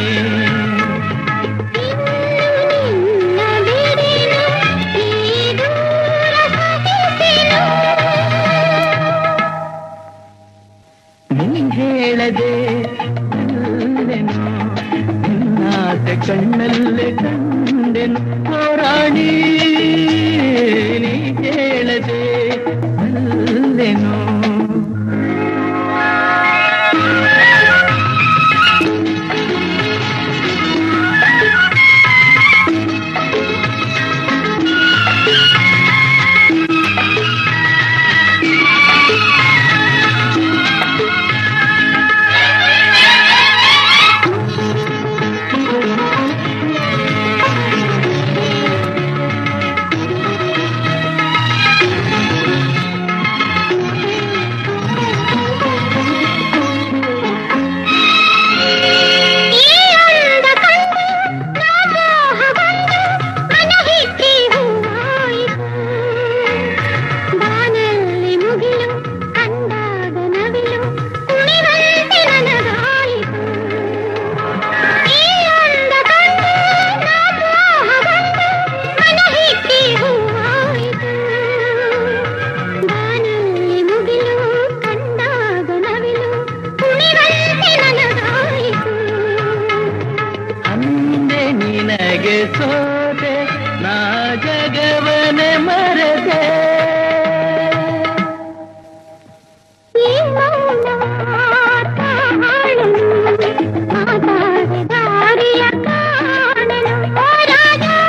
A: ನೀ ಹೇಳದೆ ಬಲ್ಲೆನು ನಿನ್ನಾಸೆ ಕಣ್ಣಲ್ಲೇ ಕಂಡೆನು ಹೋರಾಡಿ ನೀ ಹೇಳದೆ ಬಲ್ಲೆನು ಅಂದೆ ನಿನಗೆ ಸೋತೆ ನಾ ಜಗವನೆ ಮರೆತೆ